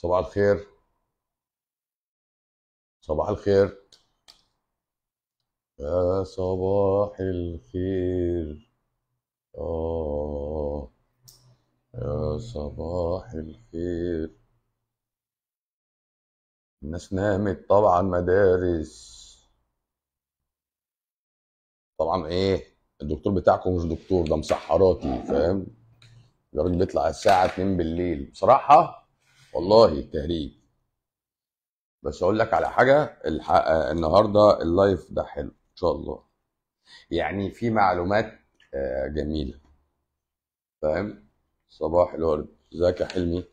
صباح الخير صباح الخير يا صباح الخير آه يا صباح الخير الناس نامت طبعا مدارس طبعا ايه الدكتور بتاعكم مش دكتور ده مسحراتي فاهم الراجل بيطلع الساعة 2 بالليل بصراحة والله تهريج بس اقول لك على حاجة الح... النهاردة اللايف ده حلو ان شاء الله يعني في معلومات آه، جميلة فاهم صباح الورد ازيك يا حلمي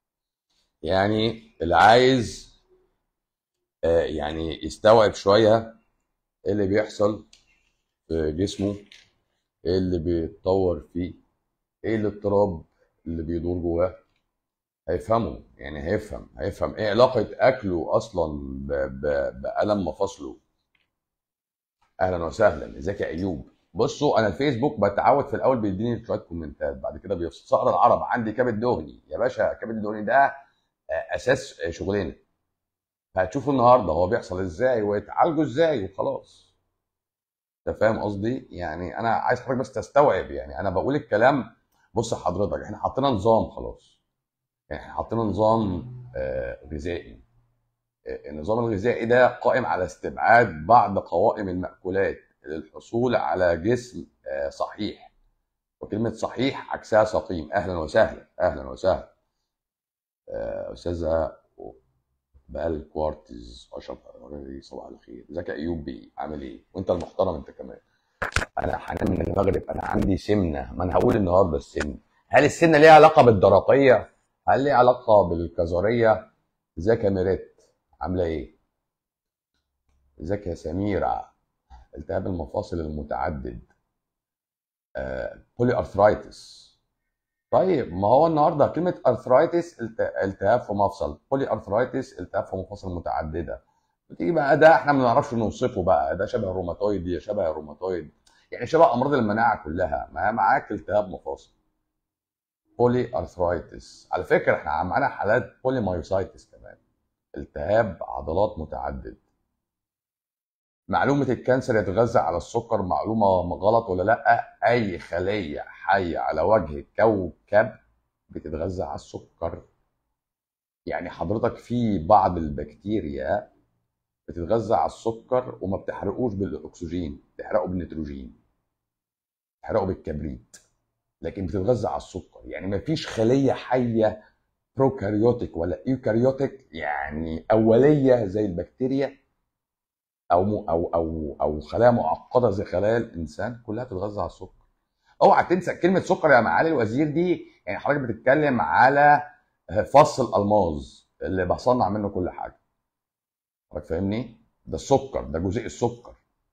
يعني اللي عايز آه، يعني يستوعب شوية ايه اللي بيحصل في جسمه ايه اللي بيتطور فيه ايه الاضطراب اللي بيدور جواه هيفهمه يعني هيفهم هيفهم ايه علاقة اكله اصلا ب... ب... بألم مفاصله اهلا وسهلا ازيك يا ايوب بصوا انا الفيسبوك بتعود في الاول بيديني شويه كومنتات بعد كده بيفصل صقر العرب عندي كبد دهني يا باشا كبد الدهني ده آه، اساس شغلنا فهتشوفوا النهارده هو بيحصل ازاي ويتعالجوا ازاي وخلاص انت فاهم قصدي يعني انا عايز حضرتك بس تستوعب يعني انا بقول الكلام بص حضرتك احنا حطينا نظام خلاص يعني احنا حطينا نظام آه، غذائي آه، النظام الغذائي ده قائم على استبعاد بعض قوائم المأكولات للحصول على جسم آه، صحيح وكلمة صحيح عكسها سقيم أهلا وسهلا أهلا وسهلا آه، أستاذة بقال كوارتز أشرف صباح الخير ازيك يا أيوب بيه عامل إيه وأنت المحترم أنت كمان أنا هنام من المغرب أنا عندي سمنة ما أنا هقول النهاردة السمنة هل السمنة ليها علاقة بالدرقية؟ هل ليها علاقة بالكظرية؟ ازيك يا ميريت عاملة إيه؟ ازيك يا سميرة التهاب المفاصل المتعدد آه، بولي ارثرايتس طيب ما هو النهارده كلمه ارثرايتس الت- التهاب في مفصل بولي ارثرايتس التهاب في مفاصل متعدده بتيجي بقى ده احنا ما بنعرفش نوصفه بقى ده شبه الروماتويد يا شبه الروماتويد يعني شبه امراض المناعه كلها ما معاك التهاب مفاصل بولي ارثرايتس على فكره احنا معانا حالات بولي مايوسايتس كمان التهاب عضلات متعدد معلومة الكانسر يتغذى على السكر معلومة غلط ولا لأ؟ أي خلية حية على وجه الكوكب بتتغذى على السكر يعني حضرتك في بعض البكتيريا بتتغذى على السكر وما بتحرقوش بالأكسجين بتحرقه بالنيتروجين بتحرقه بالكبريت لكن بتتغذى على السكر يعني ما فيش خلية حية بروكاريوتيك ولا ايوكاريوتيك يعني أولية زي البكتيريا او م- او او او خلايا معقده زي خلايا الانسان كلها بتتغذى على السكر اوعى تنسى كلمه سكر يا معالي الوزير دي يعني حضرتك بتتكلم على فص الالماظ اللي بصنع منه كل حاجه حضرتك فاهمني ده السكر ده جزيء السكر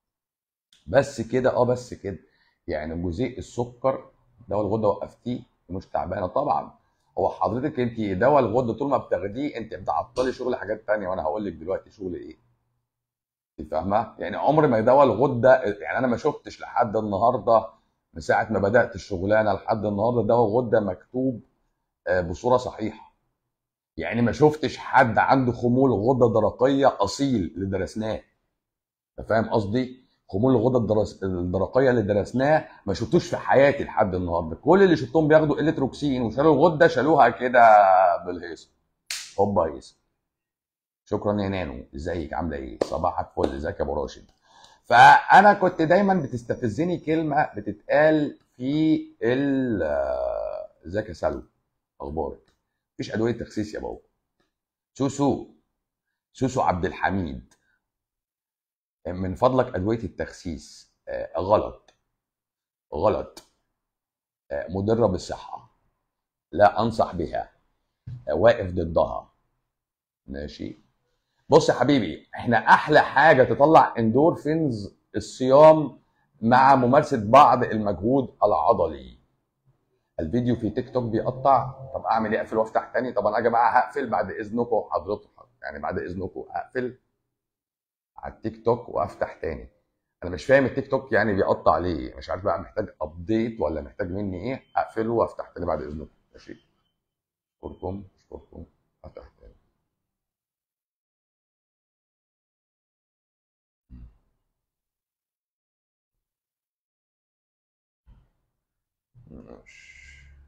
بس كده اه بس كده يعني جزيء السكر دواء الغده وقفتيه مش تعبانه طبعا هو حضرتك انت دواء الغده طول ما بتاخديه انت بتعطلي شغل حاجات تانية وانا هقول لك دلوقتي شغل ايه انت فاهمه يعني عمر ما دواء الغده يعني انا ما شفتش لحد النهارده من ساعه ما بدات الشغلانه لحد النهارده دواء غده مكتوب آه، بصوره صحيحه يعني ما شفتش حد عنده خمول غده درقيه اصيل اللي درسناه انت فاهم قصدي خمول الغده الدرس... الدرقيه اللي درسناه ما شفتوش في حياتي لحد النهارده كل اللي شفتهم بياخدوا الاتروكسين وشالوا الغده شالوها كده بالهيصه هوبا هيصه شكرا يا نانو ازيك عامله ايه صباحك فل ازيك يا ابو راشد فانا كنت دايما بتستفزني كلمه بتتقال في ال آه، ازيك يا سلوى اخبارك مفيش ادويه تخسيس يا بابا سوسو سوسو عبد الحميد من فضلك ادويه التخسيس آه، غلط غلط آه، مضره بالصحه لا انصح بها آه، واقف ضدها ماشي بص يا حبيبي احنا احلى حاجه تطلع اندورفينز الصيام مع ممارسه بعض المجهود العضلي الفيديو في تيك توك بيقطع طب اعمل ايه اقفل وافتح تاني طب انا يا جماعه هقفل بعد اذنكم حضرتك يعني بعد اذنكم هقفل على التيك توك وافتح تاني انا مش فاهم التيك توك يعني بيقطع ليه مش عارف بقى محتاج ابديت ولا محتاج مني ايه اقفله وافتح تاني بعد اذنكم ماشي اشكركم اشكركم افتح تاني ماشي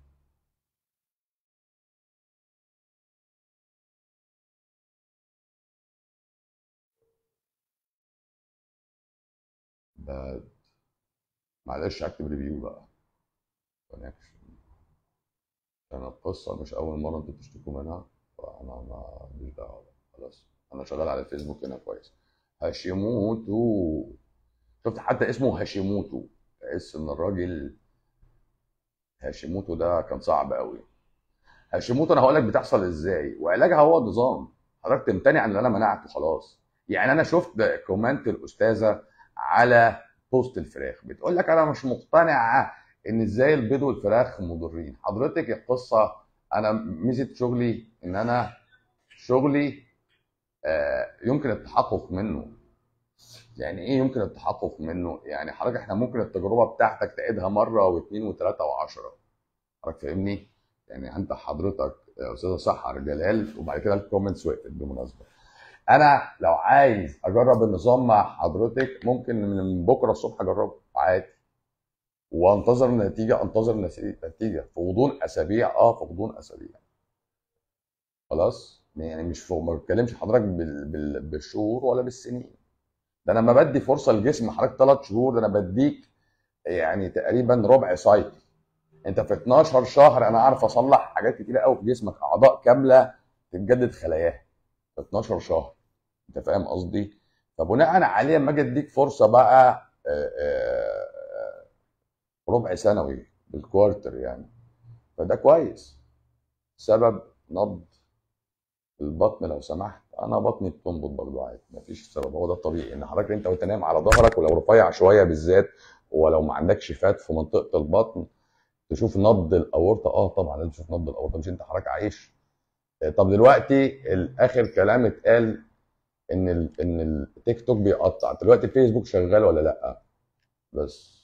ده معلش هكتب ريفيو بقى كونكشن عشان القصة مش أول مرة أنتوا بتشتكوا منها فأنا ما ماليش دعوة بقى. خلاص أنا شغال على الفيسبوك هنا كويس هاشيموتو شفت حتى اسمه هاشيموتو تحس إن الراجل هاشيموتو ده كان صعب قوي هاشيموتو أنا هقول لك بتحصل إزاي وعلاجها هو النظام حضرتك تمتنع عن اللي أنا منعته خلاص يعني أنا شفت كومنت الأستاذة على بوست الفراخ بتقول لك انا مش مقتنعه ان ازاي البيض والفراخ مضرين حضرتك القصه انا ميزه شغلي ان انا شغلي آه، يمكن التحقق منه يعني ايه يمكن التحقق منه يعني حضرتك احنا ممكن التجربه بتاعتك تعيدها مره واثنين وثلاثه وعشرة حضرتك فاهمني يعني انت حضرتك يا استاذه سحر جلال وبعد كده الكومنتس وقفت بالمناسبه انا لو عايز اجرب النظام مع حضرتك ممكن من بكره الصبح اجربه عادي وانتظر النتيجه انتظر النتيجه في غضون اسابيع اه في غضون اسابيع خلاص يعني مش فوق ما بتكلمش حضرتك بال... بال... بالشهور ولا بالسنين ده انا لما بدي فرصه لجسم حضرتك ثلاث شهور ده انا بديك يعني تقريبا ربع سايكل انت في 12 شهر انا اعرف اصلح حاجات كتيره قوي في جسمك اعضاء كامله تتجدد خلاياها في 12 شهر انت فاهم قصدي فبناء عليه لما اجي اديك فرصه بقى آه، آه، ربع سنوي بالكوارتر يعني فده كويس سبب نبض البطن لو سمحت انا بطني بتنبض برضه عادي مفيش سبب هو ده الطبيعي ان حضرتك انت وانت نايم على ظهرك ولو رفيع شويه بالذات ولو ما عندكش فات في منطقه البطن تشوف نبض الاورطه اه طبعا لازم تشوف نبض الاورطه مش انت حضرتك عايش آه، طب دلوقتي الاخر كلام اتقال ان ال ان التيك توك بيقطع دلوقتي الفيسبوك شغال ولا لا بس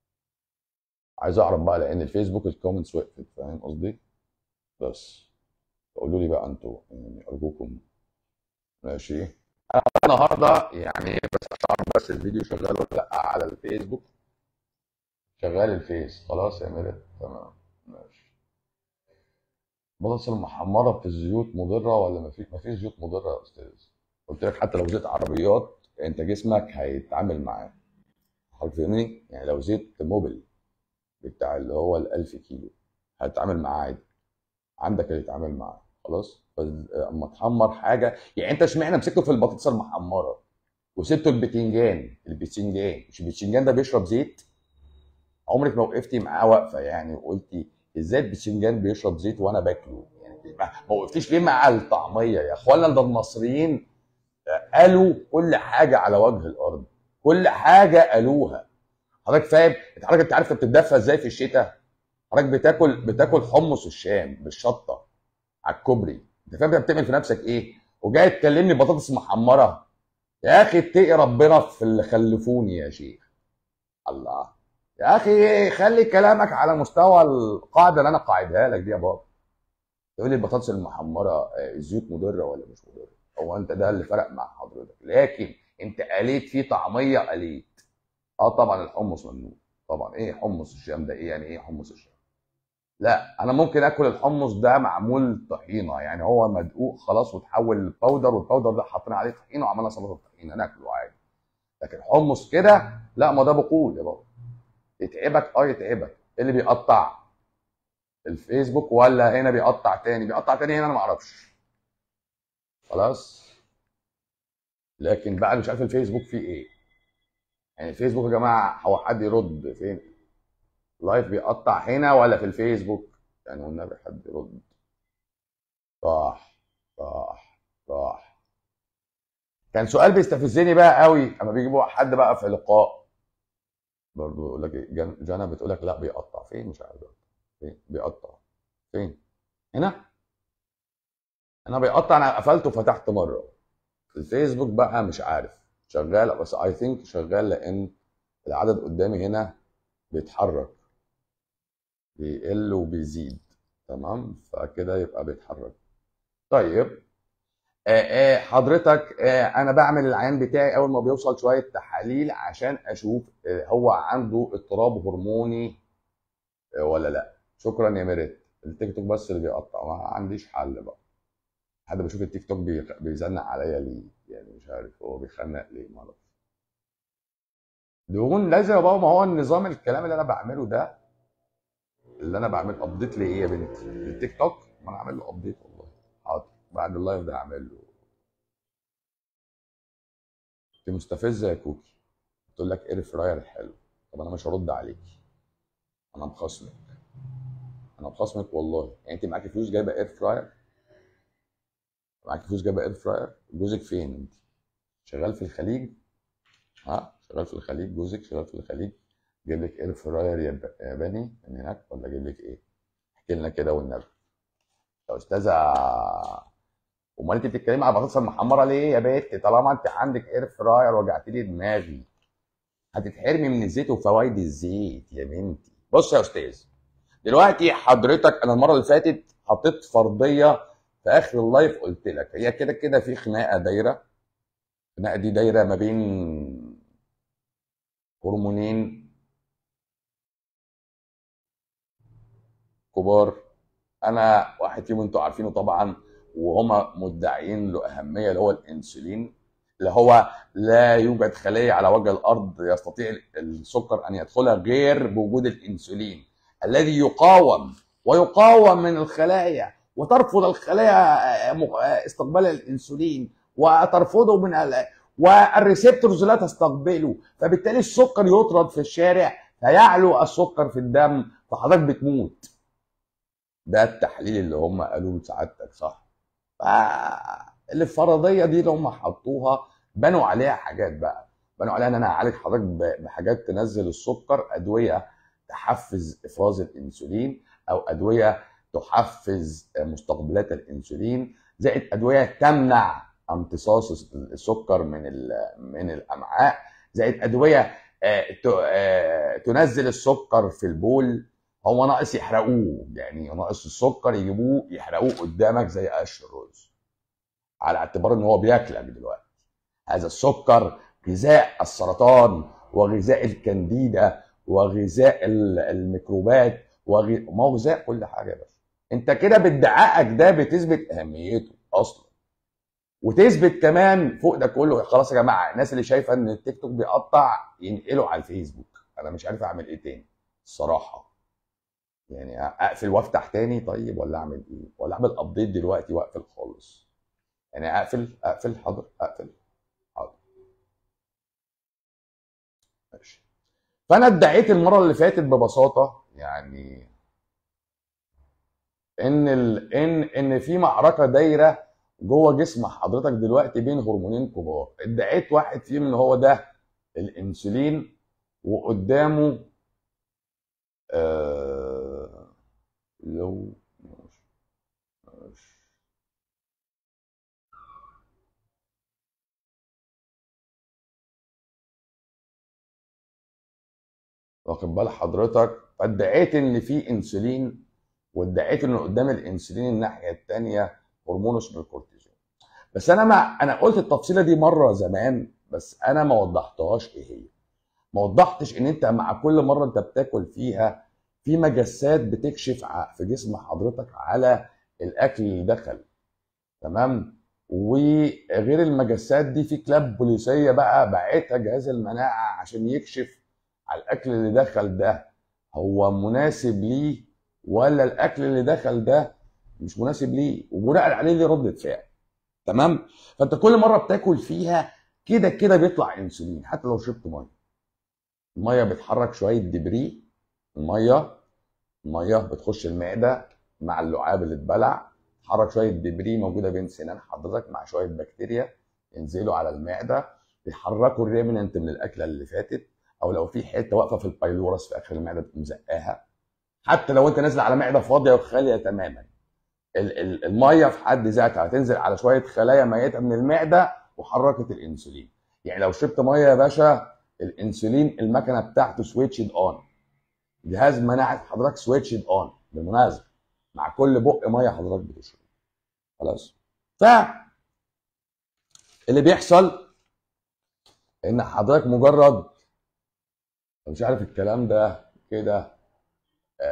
عايز اعرف بقى لان الفيسبوك الكومنتس وقفت فاهم قصدي بس قولوا لي بقى انتوا يعني ارجوكم ماشي انا النهارده يعني بس عشان اعرف بس الفيديو شغال ولا لا على الفيسبوك شغال الفيس خلاص يا ميرت تمام ماشي البطاطس المحمره في الزيوت مضره ولا ما في ما فيش زيوت مضره يا استاذ قلت لك حتى لو زيت عربيات انت جسمك هيتعامل معاه حضرتك فاهمني يعني لو زيت موبل بتاع اللي هو ال 1000 كيلو هتتعامل معاه عادي عندك اللي يتعامل معاه خلاص بس اما تحمر حاجه يعني انت اشمعنى مسكته في البطاطس المحمره وسبته البتنجان البتنجان مش البتنجان ده بيشرب زيت عمرك ما وقفتي معاه واقفه يعني وقلتي ازاي البتنجان بيشرب زيت وانا باكله يعني ما ما وقفتيش ليه مع الطعميه يا اخوانا ده المصريين قالوا كل حاجه على وجه الارض كل حاجه قالوها حضرتك فاهم انت حضرتك انت عارف انت بتتدفى ازاي في الشتاء حضرتك بتاكل بتاكل حمص الشام بالشطه على الكوبري انت فاهم انت بتعمل في نفسك ايه وجاي تكلمني بطاطس محمره يا اخي اتقي ربنا في اللي خلفوني يا شيخ الله يا اخي خلي كلامك على مستوى القاعده اللي انا قاعدها لك دي يا بابا تقول لي البطاطس المحمره آه، الزيوت مضره ولا مش مضره هو انت ده اللي فرق مع حضرتك لكن انت قليت فيه طعميه قليت اه طبعا الحمص ممنوع طبعا ايه حمص الشام ده ايه يعني ايه حمص الشام لا انا ممكن اكل الحمص ده معمول طحينه يعني هو مدقوق خلاص وتحول لباودر والباودر ده حاطين عليه طحينه وعملنا سلطه طحينه ناكله عادي لكن حمص كده لا ما ده بقول يا بابا يتعبك اه يتعبك إيه اللي بيقطع الفيسبوك ولا هنا بيقطع تاني بيقطع تاني هنا انا ما اعرفش خلاص لكن بقى مش عارف الفيسبوك فيه ايه يعني الفيسبوك يا جماعه هو حد يرد فين لايف بيقطع هنا ولا في الفيسبوك يعني والنبي حد يرد راح راح راح كان سؤال بيستفزني بقى قوي اما بيجيبوا حد بقى في لقاء برضه يقول لك إيه؟ جن- جنى بتقول لك لا بيقطع فين مش عارف بيقطع. فين بيقطع فين هنا انا بيقطع انا قفلته وفتحت مره الفيسبوك بقى مش عارف شغال بس اي ثينك شغال لان العدد قدامي هنا بيتحرك بيقل وبيزيد تمام فكده يبقى بيتحرك طيب آه آه حضرتك آه انا بعمل العيان بتاعي اول ما بيوصل شويه تحاليل عشان اشوف آه هو عنده اضطراب هرموني ولا لا شكرا يا ميريت التيك توك بس اللي بيقطع ما عنديش حل بقى حد بشوف التيك توك بي- بيزنق عليا ليه يعني مش عارف هو بيخنق ليه ما اعرفش دهون لازم بقى ما هو النظام الكلام اللي انا بعمله ده اللي انا بعمل ابديت لايه يا بنتي التيك توك ما انا عامل له ابديت والله حاضر بعد اللايف ده هعمل له انت مستفزه يا كوكي تقول لك اير فراير حلو طب انا مش هرد عليكي انا مخصمك انا مخصمك والله يعني انت معاكي فلوس جايبه اير فراير معاكي فلوس جايبه اير فراير جوزك فين انت شغال في الخليج ها شغال في الخليج جوزك شغال في الخليج جايب لك اير فراير ياب- ياباني من هناك ولا جايب لك ايه احكي لنا كده والنبي يا استاذه امال انت بتتكلمي على البطاطس المحمره ليه يا بنت طالما انت عندك اير فراير وجعت لي دماغي هتتحرمي من الزيت وفوائد الزيت يا بنتي بص يا استاذ دلوقتي حضرتك انا المره اللي فاتت حطيت فرضيه في اخر اللايف قلت لك هي كده كده في خناقه دايره الخناقه دي دايره ما بين هرمونين كبار انا واحد فيهم انتوا عارفينه طبعا وهما مدعيين له اهميه اللي هو الانسولين اللي هو لا يوجد خليه على وجه الارض يستطيع السكر ان يدخلها غير بوجود الانسولين الذي يقاوم ويقاوم من الخلايا وترفض الخلايا استقبال الانسولين وترفضه من ال... والريسبتورز لا تستقبله فبالتالي السكر يطرد في الشارع فيعلو السكر في الدم فحضرتك بتموت ده التحليل اللي هم قالوه لسعادتك صح فالفرضيه دي اللي هم حطوها بنوا عليها حاجات بقى بنوا عليها ان انا هعالج حضرتك ب- بحاجات تنزل السكر ادويه تحفز افراز الانسولين او ادويه تحفز مستقبلات الانسولين زائد ادويه تمنع امتصاص السكر من ال- من الامعاء زائد ادويه آه، ت- آه، تنزل السكر في البول هو ناقص يحرقوه يعني ناقص السكر يجيبوه يحرقوه قدامك زي قش الرز على اعتبار ان هو بياكلك دلوقتي هذا السكر غذاء السرطان وغذاء الكانديدا وغذاء ال- الميكروبات وغ... ما هو غذاء كل حاجه يا باشا انت كده بادعائك ده بتثبت اهميته اصلا وتثبت كمان فوق ده كله خلاص يا جماعه الناس اللي شايفه ان التيك توك بيقطع ينقلوا على الفيسبوك انا مش عارف اعمل ايه تاني الصراحه يعني اقفل وافتح تاني طيب ولا اعمل ايه ولا اعمل ابديت دلوقتي واقفل خالص يعني اقفل اقفل حاضر اقفل حاضر ماشي فانا ادعيت المره اللي فاتت ببساطه يعني ان ال... ان ان في معركه دايره جوه جسم حضرتك دلوقتي بين هرمونين كبار ادعيت واحد فيهم ان هو ده الانسولين وقدامه آه... لو ماشي ماشي واخد بال حضرتك فادعيت ان في انسولين وادعيت ان قدام الانسولين الناحيه الثانيه هرمون اسمه الكورتيزون بس انا ما انا قلت التفصيله دي مره زمان بس انا ما وضحتهاش ايه هي ما وضحتش ان انت مع كل مره انت بتاكل فيها في مجسات بتكشف ع- في جسم حضرتك على الاكل اللي دخل تمام وغير المجسات دي في كلاب بوليسيه بقى باعتها جهاز المناعه عشان يكشف على الاكل اللي دخل ده هو مناسب ليه ولا الاكل اللي دخل ده مش مناسب ليه وبناء عليه ليه ردة فعل تمام فانت كل مره بتاكل فيها كده كده بيطلع انسولين حتى لو شربت ميه الميه بتحرك شويه دبري الميه الميه بتخش المعده مع اللعاب اللي اتبلع تحرك شويه دبري موجوده بين سنان حضرتك مع شويه بكتيريا ينزلوا على المعده يحركوا الريمننت من الاكله اللي فاتت او لو في حته واقفه في البايلورس في اخر المعده تقوم زقاها حتى لو انت نازل على معده فاضيه وخاليه تماما ال- ال- الميه في حد ذاتها هتنزل على شويه خلايا ميته من المعده وحركت الانسولين يعني لو شربت ميه يا باشا الانسولين المكنه بتاعته سويتشد اون جهاز مناعه حضرتك سويتشد اون بالمناسبه مع كل بق ميه حضرتك بتشرب خلاص ف اللي بيحصل ان حضرتك مجرد مش عارف الكلام ده كده آه،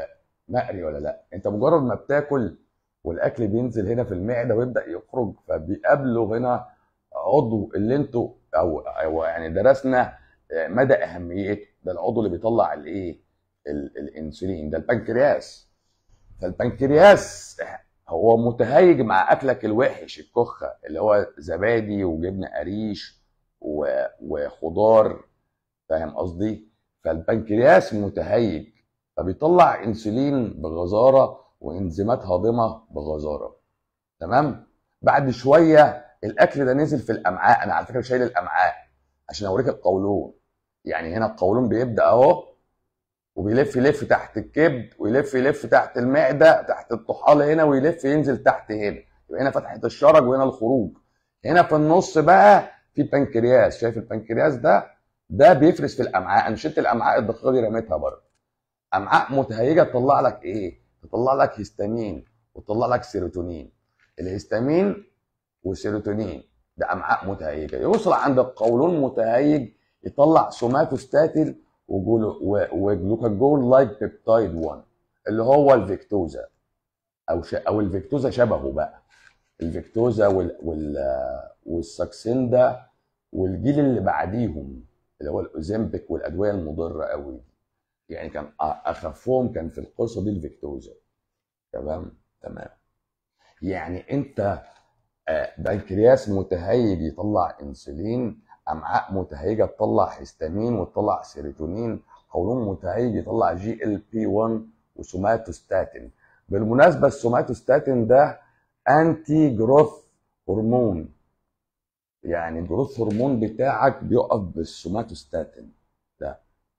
مقري ولا لا انت مجرد ما بتاكل والاكل بينزل هنا في المعده ويبدا يخرج فبيقابله هنا عضو اللي انتوا او او يعني درسنا مدى اهميته ده العضو اللي بيطلع الايه ال- الانسولين ده البنكرياس فالبنكرياس هو متهيج مع اكلك الوحش الكخه اللي هو زبادي وجبنه قريش و- وخضار فاهم قصدي فالبنكرياس متهيج فبيطلع انسولين بغزاره وانزيمات هاضمه بغزاره تمام بعد شويه الاكل ده نزل في الامعاء انا على فكره شايل الامعاء عشان اوريك القولون يعني هنا القولون بيبدا اهو وبيلف يلف تحت الكبد ويلف يلف تحت المعده تحت الطحال هنا ويلف ينزل تحت هنا يبقى هنا فتحه الشرج وهنا الخروج هنا في النص بقى في بنكرياس شايف البنكرياس ده ده بيفرز في الامعاء انا شلت الامعاء الدقيقه دي رميتها بره امعاء متهيجه تطلع لك ايه تطلع لك هيستامين وتطلع لك سيروتونين الهيستامين والسيروتونين ده امعاء متهيجه يوصل عند القولون متهيج يطلع سوماتوستاتين وجلو- و- وجلوكاجون لايك بيبتايد 1 اللي هو الفيكتوزا او ش... او الفيكتوزا شبهه بقى الفيكتوزا وال... وال... والساكسيندا والجيل اللي بعديهم اللي هو الاوزمبيك والادويه المضره قوي يعني كان أ- اخفهم كان في القصه دي الفيكتوزا تمام تمام يعني انت آه، بنكرياس متهيج يطلع انسولين امعاء متهيجه تطلع هيستامين وتطلع سيروتونين قولون متهيج يطلع جي ال بي 1 وسوماتوستاتين بالمناسبه السوماتوستاتين ده انتي جروث هرمون يعني الجروث هرمون بتاعك بيقف بالسوماتوستاتين ده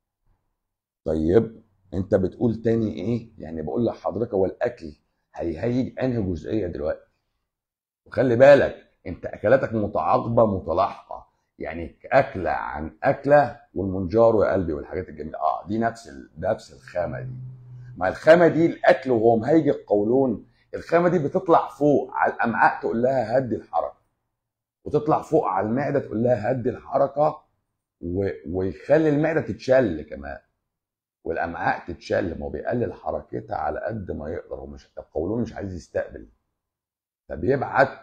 طيب انت بتقول تاني ايه يعني بقول لحضرتك هو الاكل هيهيج انهي جزئيه دلوقتي وخلي بالك انت اكلاتك متعاقبه متلاحقه يعني اكله عن اكله والمنجار يا قلبي والحاجات الجميله اه دي نفس ال... نفس الخامه دي ما الخامه دي الاكل وهو مهيج القولون الخامه دي بتطلع فوق على الامعاء تقول لها هدي الحركه وتطلع فوق على المعده تقول لها هدي الحركه و... ويخلي المعده تتشل كمان والامعاء تتشل ما هو بيقلل حركتها على قد ما يقدر هو مش القولون مش عايز يستقبل فبيبعت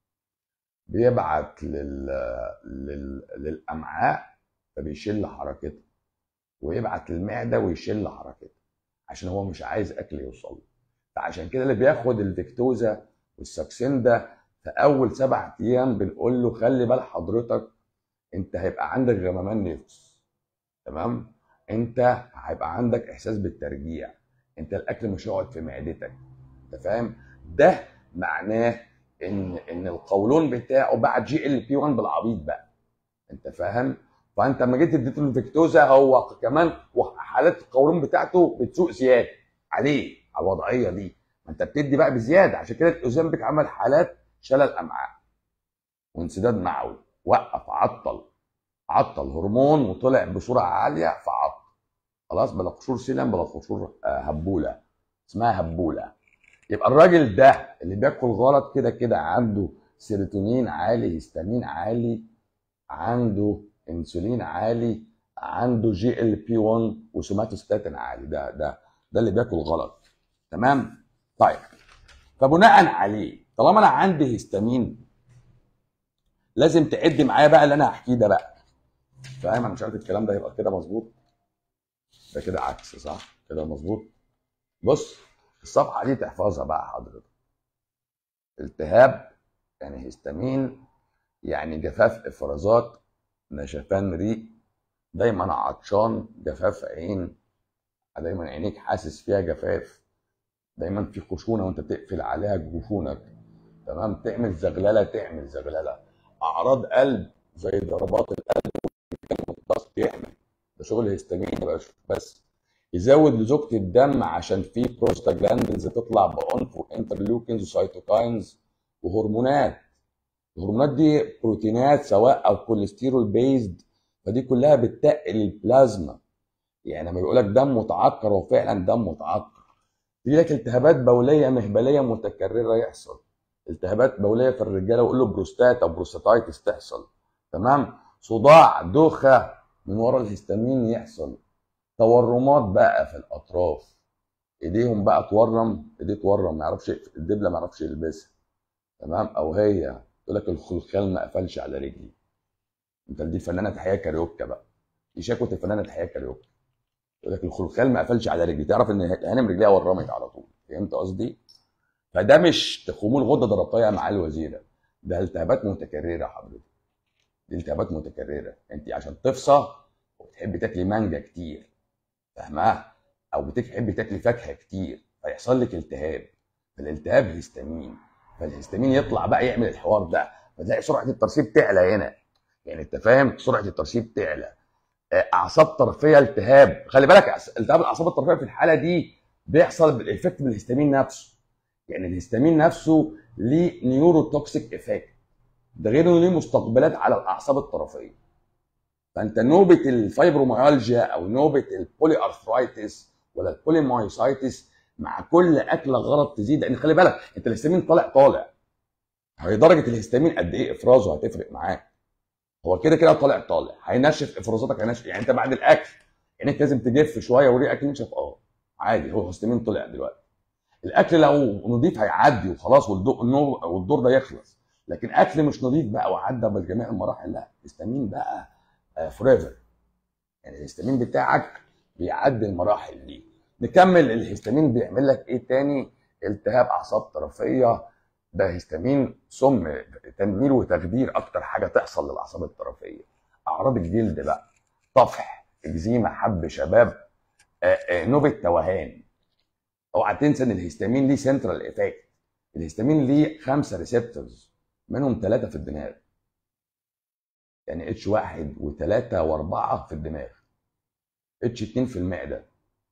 بيبعت لل... لل... للامعاء فبيشل حركتها ويبعت للمعده ويشل حركتها عشان هو مش عايز اكل يوصل له فعشان كده اللي بياخد الفيكتوزا والساكسيندا في اول سبع ايام بنقول له خلي بال حضرتك انت هيبقى عندك غممان نفس تمام انت هيبقى عندك احساس بالترجيع انت الاكل مش هيقعد في معدتك انت فاهم ده معناه ان ان القولون بتاعه بعد جي ال بي 1 بالعبيط بقى انت فاهم فانت لما جيت اديته الفيكتوزا هو كمان حالات القولون بتاعته بتسوق زياده عليه على الوضعيه دي ما انت بتدي بقى بزياده عشان كده الاوزمبيك عمل حالات شلل امعاء وانسداد معوي وقف عطل عطل هرمون وطلع بسرعه عاليه فعطل خلاص بلا قشور سيلم بلا قشور آه، هبوله اسمها هبوله يبقى الراجل ده اللي بياكل غلط كده كده عنده سيروتونين عالي هيستامين عالي عنده انسولين عالي عنده جي ال بي 1 وسوماتوستاتين عالي ده ده ده اللي بياكل غلط تمام طيب فبناء عليه طالما انا عندي هيستامين لازم تعد معايا بقى اللي انا هحكيه ده بقى فاهم انا مش عارف الكلام ده يبقى كده مظبوط ده كده عكس صح كده مظبوط بص الصفحه دي تحفظها بقى حضرتك التهاب يعني هيستامين يعني جفاف افرازات نشفان ريق دايما عطشان جفاف عين دايما عينيك حاسس فيها جفاف دايما في خشونه وانت بتقفل عليها جفونك تمام تعمل زغلله تعمل زغلله اعراض قلب زي ضربات القلب والضغط يعمل ده شغل هيستامين يا باشا بس يزود لزوجة الدم عشان في بروستاجلاندنز تطلع بعنف وانترليوكينز وسيتوكاينز وهرمونات الهرمونات دي بروتينات سواء او كوليسترول بيزد فدي كلها بتتقل البلازما يعني لما بيقول لك دم متعكر هو فعلا دم متعكر تيجي لك التهابات بوليه مهبليه متكرره يحصل التهابات بوليه في الرجاله ويقول له بروستاتا بروستاتايتس تحصل تمام صداع دوخه من ورا الهستامين يحصل تورمات بقى في الاطراف ايديهم بقى تورم ايديه تورم ما يعرفش الدبله ما يعرفش يلبسها تمام او هي تقول لك الخلخال ما قفلش على رجلي انت دي الفنانه تحيه كاريوكا بقى دي شكوى الفنانه تحيه كاريوكا يقول لك الخلخال ما قفلش على رجلي تعرف ان هانم رجليها ورمت على طول فهمت قصدي؟ فده مش خمول غده درقيه مع الوزيره ده التهابات متكرره حضرتك دي التهابات متكرره انت عشان تفصى وبتحبي تاكلي مانجا كتير فاهمها او بتحبي تاكلي فاكهه كتير فيحصل لك التهاب فالالتهاب هيستامين فالهستامين يطلع بقى يعمل الحوار ده فتلاقي سرعه الترسيب تعلى هنا يعني انت فاهم سرعه الترسيب تعلى آه، اعصاب طرفيه التهاب خلي بالك التهاب الاعصاب الطرفيه في الحاله دي بيحصل بالافكت بالهستامين نفسه يعني الهستامين نفسه ليه نيورو توكسيك افكت ده غير انه ليه مستقبلات على الاعصاب الطرفيه فانت نوبه الفايبروميالجيا او نوبه البولي ارثرايتس ولا البوليمايسايتس مع كل اكله غلط تزيد لان خلي بالك انت الهستامين طالع طالع هي درجه الهستامين قد ايه افرازه هتفرق معاك هو كده كده طالع طالع هينشف افرازاتك هينشف يعني انت بعد الاكل يعني انت لازم تجف شويه وريقك ينشف اه عادي هو الهستامين طلع دلوقتي الاكل لو نضيف هيعدي وخلاص والدور والدور ده يخلص لكن اكل مش نضيف بقى وعدى بجميع المراحل لا الهستامين بقى فور ايفر يعني الهستامين بتاعك بيعدي المراحل دي نكمل الهستامين بيعمل لك ايه تاني التهاب اعصاب طرفيه ده هستامين سم تنميل وتخدير اكتر حاجه تحصل للاعصاب الطرفيه اعراض الجلد بقى طفح اكزيما حب شباب آآ آآ نوبه توهان اوعى تنسى ان الهستامين ليه سنترال افكت الهستامين ليه خمسه ريسبتورز منهم ثلاثه في الدماغ يعني اتش واحد وثلاثه واربعه في الدماغ اتش 2 في المعده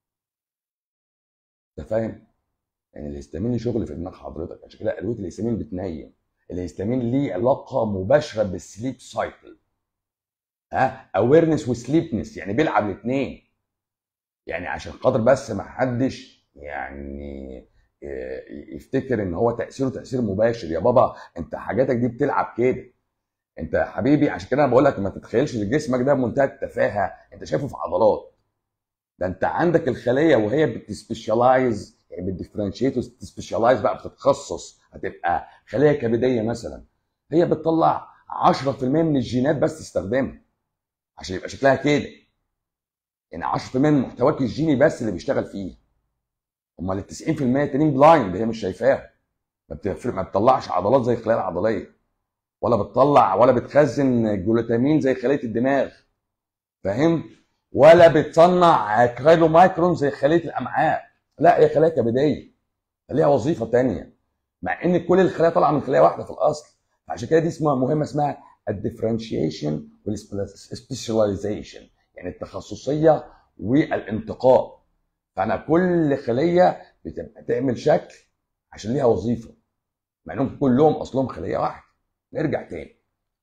انت فاهم؟ يعني الهستامين ليه شغل في دماغ حضرتك عشان كده ادويه الهستامين بتنيم الهستامين ليه علاقه مباشره بالسليب سايكل ها اويرنس وسليبنس يعني بيلعب الاثنين يعني عشان خاطر بس ما حدش يعني يفتكر ان هو تاثيره تاثير مباشر يا بابا انت حاجاتك دي بتلعب كده انت يا حبيبي عشان كده انا بقول لك ما تتخيلش ان جسمك ده بمنتهى التفاهه انت شايفه في عضلات ده انت عندك الخليه وهي بتسبيشالايز يعني بتديفرنشيت وتسبيشالايز بقى بتتخصص هتبقى خليه كبديه مثلا هي بتطلع 10% من الجينات بس تستخدمها عشان يبقى شكلها كده يعني 10% من محتواك الجيني بس اللي بيشتغل فيه امال ال 90% التانيين بلايند هي مش شايفاها ما بتفرق ما بتطلعش عضلات زي الخلايا العضليه ولا بتطلع ولا بتخزن جلوتامين زي خليه الدماغ فاهم ولا بتصنع كايلو مايكرون زي خليه الامعاء لا هي خلايا كبديه ليها وظيفه تانية مع ان كل الخلايا طالعه من خلايا واحده في الاصل عشان كده دي اسمها مهمه اسمها الديفرنشيشن والسبيشاليزيشن يعني التخصصيه والانتقاء فانا كل خليه بتبقى تعمل شكل عشان ليها وظيفه مع انهم كلهم اصلهم خليه واحده نرجع تاني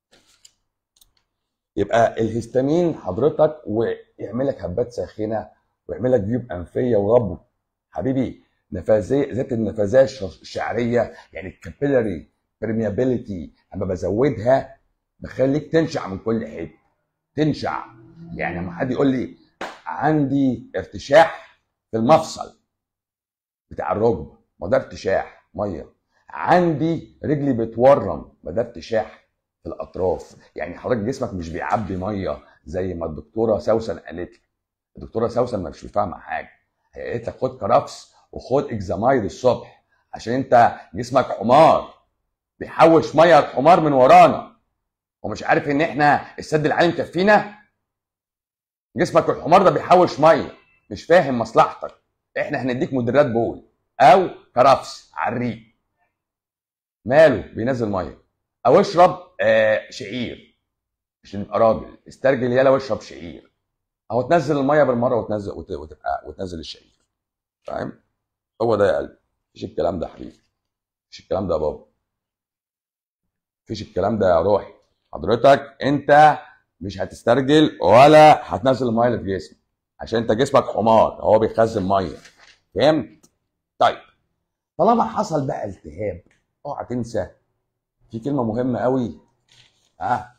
يبقى الهستامين حضرتك ويعمل لك هبات ساخنه ويعمل لك جيوب انفيه وربو حبيبي نفاذيه ذات النفاذيه الشعريه يعني الكابيلاري برميابيليتي اما بزودها بخليك تنشع من كل حته تنشع يعني لما حد يقول لي عندي ارتشاح في المفصل بتاع الركبه ما ده ارتشاح ميه عندي رجلي بتورم ما ده ارتشاح في الاطراف يعني حضرتك جسمك مش بيعبي ميه زي ما الدكتوره سوسن قالت لي الدكتوره سوسن مش فاهمه حاجه هي قالت لك خد كرافس وخد اكزامايد الصبح عشان انت جسمك حمار بيحوش ميه الحمار من ورانا ومش عارف ان احنا السد العالي مكفينا جسمك الحمار ده بيحوش ميه مش فاهم مصلحتك احنا هنديك مدرات بول او كرفس على الريق ماله بينزل ميه او اشرب آه شعير عشان تبقى راجل استرجل يلا واشرب شعير اهو تنزل الميه بالمره وتنزل وتبقى وتنزل الشعير فاهم هو ده يا قلبي مفيش الكلام ده يا حبيبي مفيش الكلام ده يا بابا مفيش الكلام ده يا روحي حضرتك انت مش هتسترجل ولا هتنزل الميه اللي في جسمك عشان انت جسمك حمار هو بيخزن ميه فهمت طيب طالما حصل بقى التهاب اوعى تنسى في كلمه مهمه قوي ها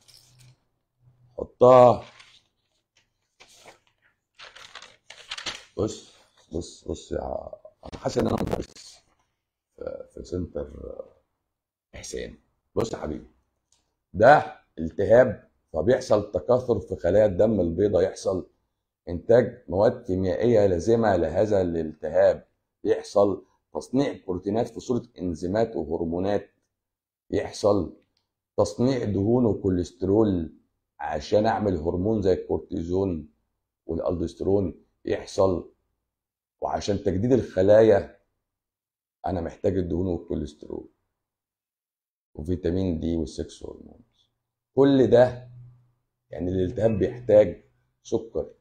حطها بص بص بص يا حاسس ان انا مدرس في في سنتر احسان بص يا حبيبي ده التهاب فبيحصل تكاثر في خلايا الدم البيضاء يحصل انتاج مواد كيميائيه لازمه لهذا الالتهاب يحصل تصنيع بروتينات في صوره انزيمات وهرمونات يحصل تصنيع دهون وكوليسترول عشان اعمل هرمون زي الكورتيزون والالدوسترون يحصل وعشان تجديد الخلايا انا محتاج الدهون والكوليسترول وفيتامين دي والسكس هرمونز كل ده يعني الالتهاب بيحتاج سكر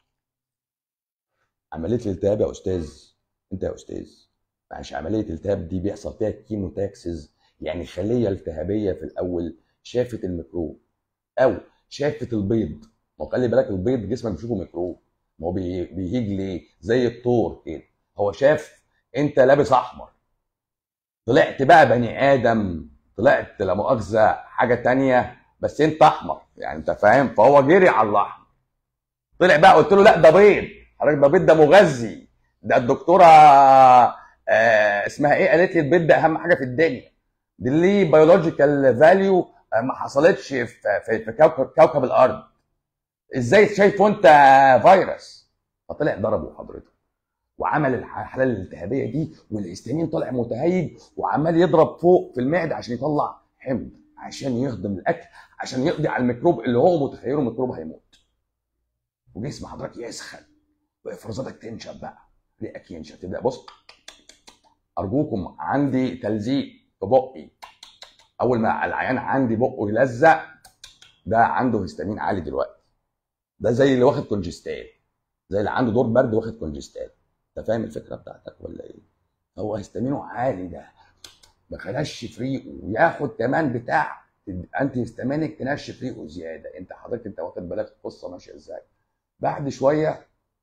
عمليه الالتهاب يا استاذ انت يا استاذ معلش عمليه الالتهاب دي بيحصل فيها كيموتاكسز يعني خليه التهابيه في الاول شافت الميكروب او شافت البيض ما هو خلي بالك البيض جسمك بيشوفه ميكروب ما هو بي- بيهيج ليه زي الطور كده هو شاف انت لابس احمر طلعت بقى بني ادم طلعت لا مؤاخذه حاجه تانية بس انت احمر يعني انت فاهم فهو جري على الاحمر طلع بقى قلت له لا ده بيض حضرتك ده بيض ده مغذي ده الدكتوره آه اسمها ايه قالت لي البيض ده اهم حاجه في الدنيا دي ليه بيولوجيكال فاليو ما حصلتش في في, في كوكب, كوكب الارض ازاي شايفه انت فيروس فطلع ضربه حضرتك وعمل الحاله الالتهابيه دي والهستامين طلع متهيج وعمال يضرب فوق في المعده عشان يطلع حمض عشان يهضم الاكل عشان يقضي على الميكروب اللي هو متخيله ميكروب هيموت وجسم حضرتك يسخن وافرازاتك تنشف بقى ريقك ينشف تبدا بص ارجوكم عندي تلزيق في بقي اول ما العيان عندي بقه يلزق ده عنده هستامين عالي دلوقتي ده زي اللي واخد كونجستال زي اللي عنده دور برد واخد كونجستال انت فاهم الفكره بتاعتك ولا ايه هو هستامينه عالي ده ما خلاش ريقه وياخد كمان بتاع انتي هستامينك تنشف ريقه زياده انت حضرتك انت واخد بالك القصه ماشيه ازاي بعد شويه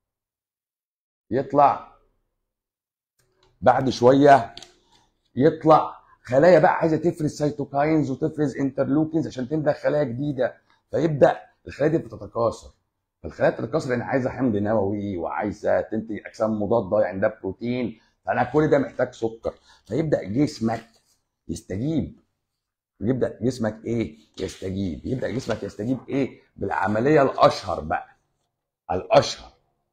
يطلع بعد شويه يطلع خلايا بقى عايزه تفرز سيتوكاينز وتفرز انترلوكينز عشان تبدا خلايا جديده فيبدا الخلايا دي بتتكاثر فالخلايا بتتكاثر لان عايزه حمض نووي وعايزه تنتج اجسام مضاده يعني ده بروتين فانا كل ده محتاج سكر فيبدا جسمك يستجيب يبدا جسمك ايه يستجيب يبدا جسمك يستجيب ايه بالعمليه الاشهر بقى الاشهر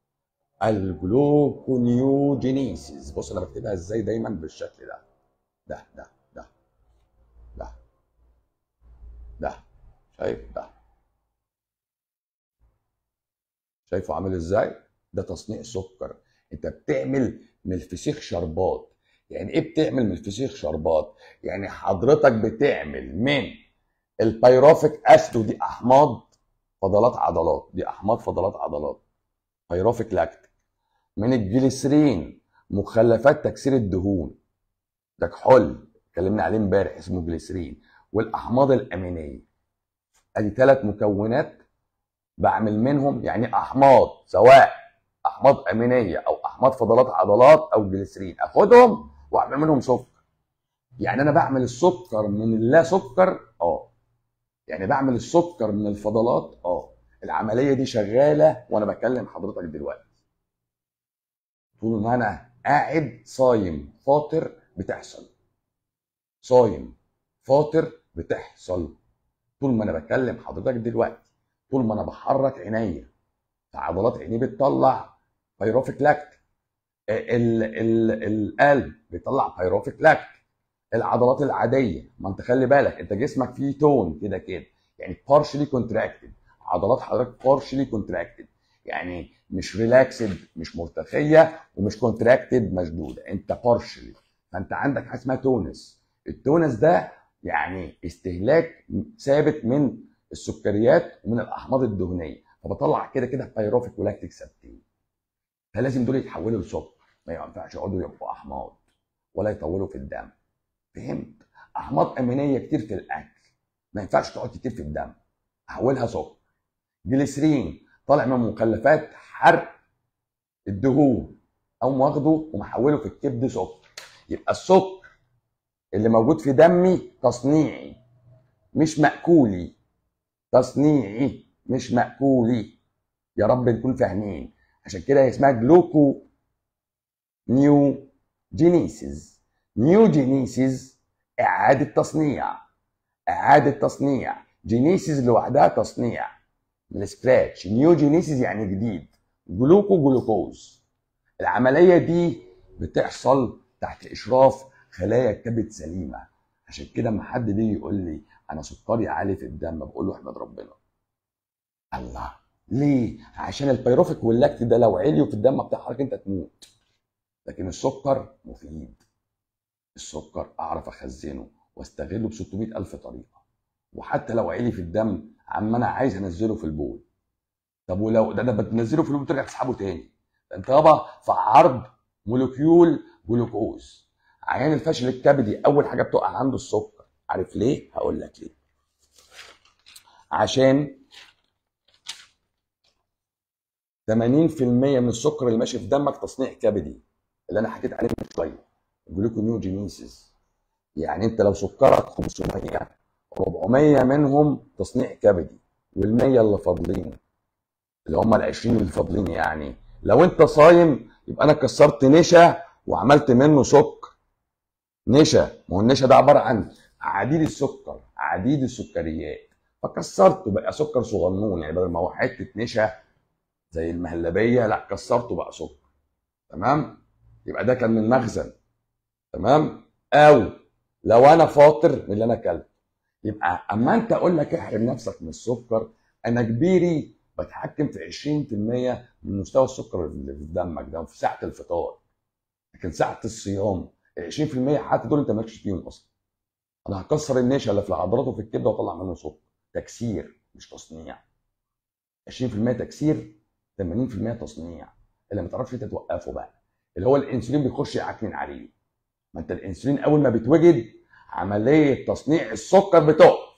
الجلوكونيوجينيسيس بص انا بكتبها ازاي دايما بالشكل ده ده ده ده ده ده شايف ده شايفه عامل ازاي ده تصنيع سكر انت بتعمل من الفسيخ شربات يعني ايه بتعمل من الفسيخ شربات يعني حضرتك بتعمل من البيروفيك اسيد ودي احماض فضلات عضلات دي احماض فضلات عضلات بيروفيك لاكتيك من الجليسرين مخلفات تكسير الدهون ده كحول اتكلمنا عليه امبارح اسمه جليسرين والاحماض الامينيه ادي ثلاث مكونات بعمل منهم يعني احماض سواء احماض امينيه او احماض فضلات عضلات او جليسرين اخدهم واعمل منهم سكر يعني انا بعمل السكر من اللا سكر اه يعني بعمل السكر من الفضلات اه العمليه دي شغاله وانا بكلم حضرتك دلوقتي طول ما انا قاعد صايم فاطر بتحصل صايم فاطر بتحصل طول ما انا بكلم حضرتك دلوقتي طول ما انا بحرك عينيا فعضلات عيني بتطلع بيروفيك لاكت ال ال القلب بيطلع بيروفيك لاكت العضلات العاديه ما انت خلي بالك انت جسمك فيه تون كده كده يعني partially contracted عضلات حضرتك partially contracted يعني مش ريلاكسد مش مرتخيه ومش كونتراكتد مشدوده انت partially فانت عندك حاجه اسمها تونس التونس ده يعني استهلاك ثابت من السكريات ومن الاحماض الدهنيه فبطلع كده كده بيروفيك ولاكتيك ثابتين فلازم دول يتحولوا لسكر ما ينفعش يقعدوا يبقوا احماض ولا يطولوا في الدم فهمت احماض امينيه كتير في الاكل ما ينفعش تقعد كتير في الدم احولها سكر جليسرين طالع من مخلفات حرق الدهون او واخده ومحوله في الكبد سكر يبقى السكر اللي موجود في دمي تصنيعي مش مأكولي تصنيعي مش مأكولي يا رب نكون فاهمين عشان كده هي اسمها جلوكو نيو جينيسيس نيو جينيسيس اعاده تصنيع اعاده تصنيع جينيسيس لوحدها تصنيع من السكراتش نيو جينيسيس يعني جديد جلوكو جلوكوز العمليه دي بتحصل تحت اشراف خلايا الكبد سليمه عشان كده اما حد بيجي يقول لي انا سكري عالي في الدم بقول له احمد ربنا الله ليه عشان البيروفيك واللاكت ده لو عليوا في الدم بتاعك انت تموت لكن السكر مفيد السكر اعرف اخزنه واستغله ب 600 الف طريقه وحتى لو عالي في الدم عم انا عايز انزله في البول طب ولو ده انا بتنزله في البول ترجع تسحبه تاني ده انت يابا في عرض مولكيول جلوكوز عيان الفشل الكبدي اول حاجه بتقع عنده السكر عارف ليه هقول لك ليه عشان 80% من السكر اللي ماشي في دمك تصنيع كبدي اللي انا حكيت عليه من شويه جلوكونيوجينيسيس يعني انت لو سكرك 500 400 منهم تصنيع كبدي وال100 اللي فاضلين اللي هم ال20 اللي فاضلين يعني لو انت صايم يبقى انا كسرت نشا وعملت منه سكر نشا ما هو النشا ده عباره عن عديد السكر عديد السكريات فكسرته بقى سكر صغنون يعني بدل ما هو حته نشا زي المهلبيه لا كسرته بقى سكر تمام يبقى ده كان من مخزن تمام او لو انا فاطر من اللي انا اكلته يبقى اما انت اقول لك احرم نفسك من السكر انا كبيري بتحكم في 20% من مستوى السكر اللي في دمك ده في ساعه الفطار لكن ساعه الصيام ال 20% حتى دول انت مالكش فيهم اصلا انا هكسر النشا اللي في العضلات وفي الكبده واطلع منه سكر تكسير مش تصنيع 20% تكسير 80% تصنيع اللي ما تعرفش انت توقفه بقى اللي هو الانسولين بيخش يعكنن عليه ما انت الانسولين اول ما بيتوجد عمليه تصنيع السكر بتقف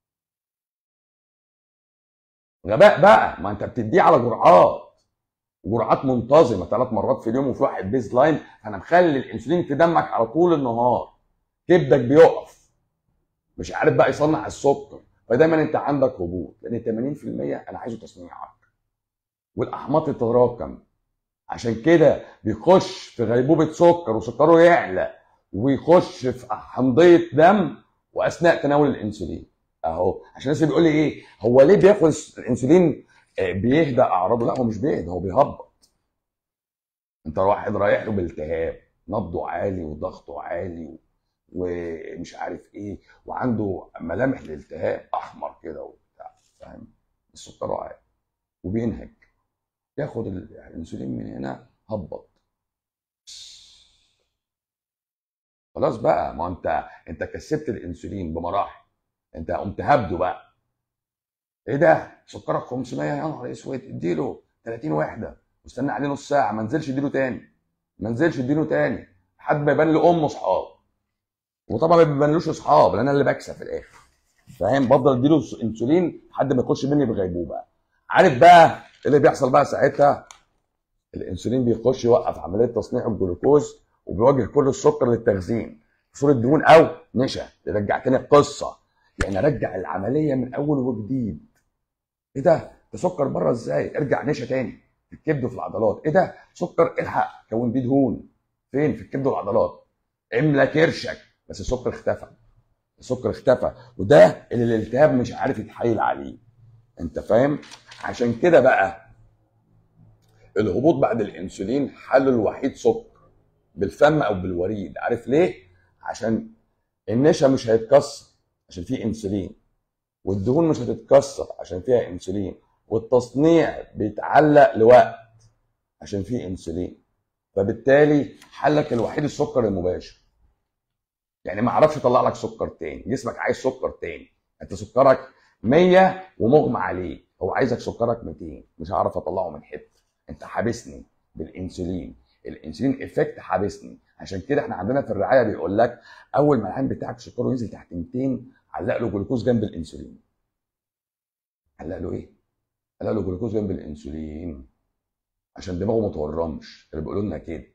غباء بقى ما انت بتديه على جرعات جرعات منتظمه ثلاث مرات في اليوم وفي واحد بيز لاين انا مخلي الانسولين في دمك على طول النهار كبدك بيقف مش عارف بقى يصنع السكر فدايما انت عندك هبوط لان 80% انا عايزه تصنيعك والاحماض تتراكم عشان كده بيخش في غيبوبه سكر وسكره يعلى ويخش في حمضيه دم واثناء تناول الانسولين اهو عشان الناس بيقول لي ايه هو ليه بياخد الانسولين آه، بيهدى اعراضه لا هو مش بيهدى هو بيهبط انت واحد رايح له بالتهاب نبضه عالي وضغطه عالي ومش عارف ايه وعنده ملامح الالتهاب احمر كده وبتاع فاهم السكر عالي وبينهج ياخد الانسولين من هنا هبط خلاص بقى ما انت انت كسبت الانسولين بمراحل انت قمت هبده بقى ايه ده سكرك 500 يا نهار اسود اديله 30 وحده واستنى عليه نص ساعه ما نزلش اديله تاني ما نزلش اديله تاني لحد ما يبان لامه اصحاب وطبعا ما بيبانلوش اصحاب لان انا اللي بكسب في الاخر فاهم بفضل اديله انسولين لحد ما يخش مني بغيبوبه عارف بقى ايه اللي بيحصل بقى ساعتها الانسولين بيخش يوقف عمليه تصنيع الجلوكوز وبيوجه كل السكر للتخزين في صوره دهون او نشا يرجع تاني القصه يعني ارجع العمليه من اول وجديد ايه ده ده سكر بره ازاي ارجع نشا تاني في الكبد وفي العضلات ايه ده سكر الحق كون بيه دهون فين في الكبد والعضلات املى كرشك بس السكر اختفى السكر اختفى وده اللي الالتهاب مش عارف يتحايل عليه انت فاهم عشان كده بقى الهبوط بعد الانسولين حله الوحيد سكر بالفم او بالوريد عارف ليه عشان النشا مش هيتكسر عشان فيه انسولين والدهون مش هتتكسر عشان فيها انسولين والتصنيع بيتعلق لوقت عشان فيه انسولين فبالتالي حلك الوحيد السكر المباشر يعني ما اعرفش اطلع لك سكر تاني جسمك عايز سكر تاني انت سكرك 100 ومغمى عليه هو عايزك سكرك 200 مش هعرف اطلعه من حته انت حابسني بالانسولين الانسولين افكت حابسني عشان كده احنا عندنا في الرعايه بيقول لك اول ما العين بتاعك سكره ينزل تحت 200 علق له جلوكوز جنب الانسولين علق له ايه علق له جلوكوز جنب الانسولين عشان دماغه ما تورمش اللي بيقولوا لنا كده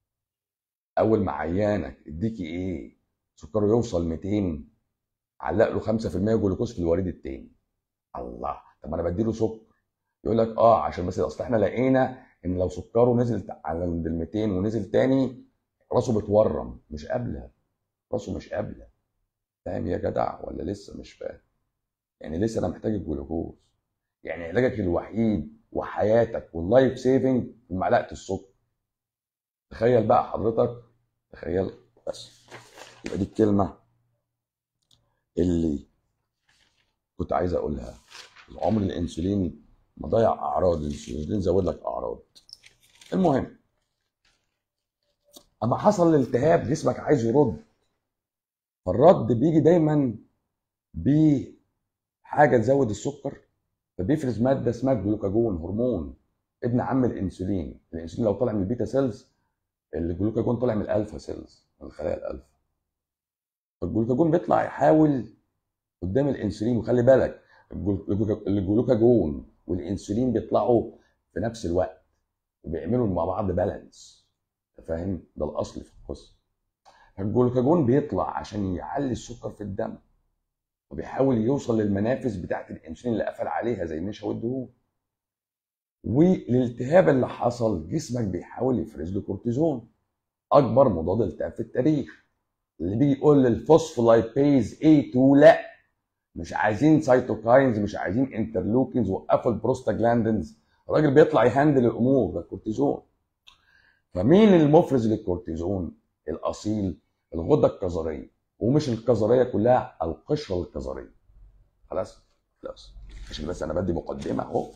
اول ما عيانك اديكي ايه سكره يوصل 200 علق له 5% جلوكوز في الوريد التاني الله طب انا بديله سكر يقول لك اه عشان بس اصل احنا لقينا ان لو سكره نزل على ال 200 ونزل تاني راسه بتورم مش قابله راسه مش قابله فاهم يا جدع ولا لسه مش فاهم يعني لسه انا محتاج الجلوكوز يعني علاجك الوحيد وحياتك واللايف سيفنج في معلقه السكر تخيل بقى حضرتك تخيل بس يبقى دي الكلمه اللي كنت عايز اقولها عمر الانسولين مضيع اعراض الانسولين زود لك اعراض المهم اما حصل الالتهاب جسمك عايز يرد فالرد بيجي دايما بحاجه تزود السكر فبيفرز ماده اسمها الجلوكاجون هرمون ابن عم الانسولين الانسولين لو طلع من البيتا سيلز الجلوكاجون طلع من الالفا سيلز من الخلايا الالفا فالجلوكاجون بيطلع يحاول قدام الانسولين وخلي بالك الجلوكاجون والانسولين بيطلعوا في نفس الوقت وبيعملوا مع بعض بالانس فاهم ده الاصل في القصه الجلوكاجون بيطلع عشان يعلي السكر في الدم وبيحاول يوصل للمنافذ بتاعت الانسولين اللي قفل عليها زي النشا والدهون والالتهاب اللي حصل جسمك بيحاول يفرز له كورتيزون اكبر مضاد التهاب في التاريخ اللي بيجي يقول للفوسفولايبيز A2 لا مش عايزين سايتوكاينز مش عايزين انترلوكينز وقفوا البروستاجلاندنز الراجل بيطلع يهندل الامور ده الكورتيزون فمين المفرز للكورتيزون الاصيل الغده الكظريه ومش الكظريه كلها القشره الكظريه خلاص خلاص عشان بس انا بدي مقدمه اهو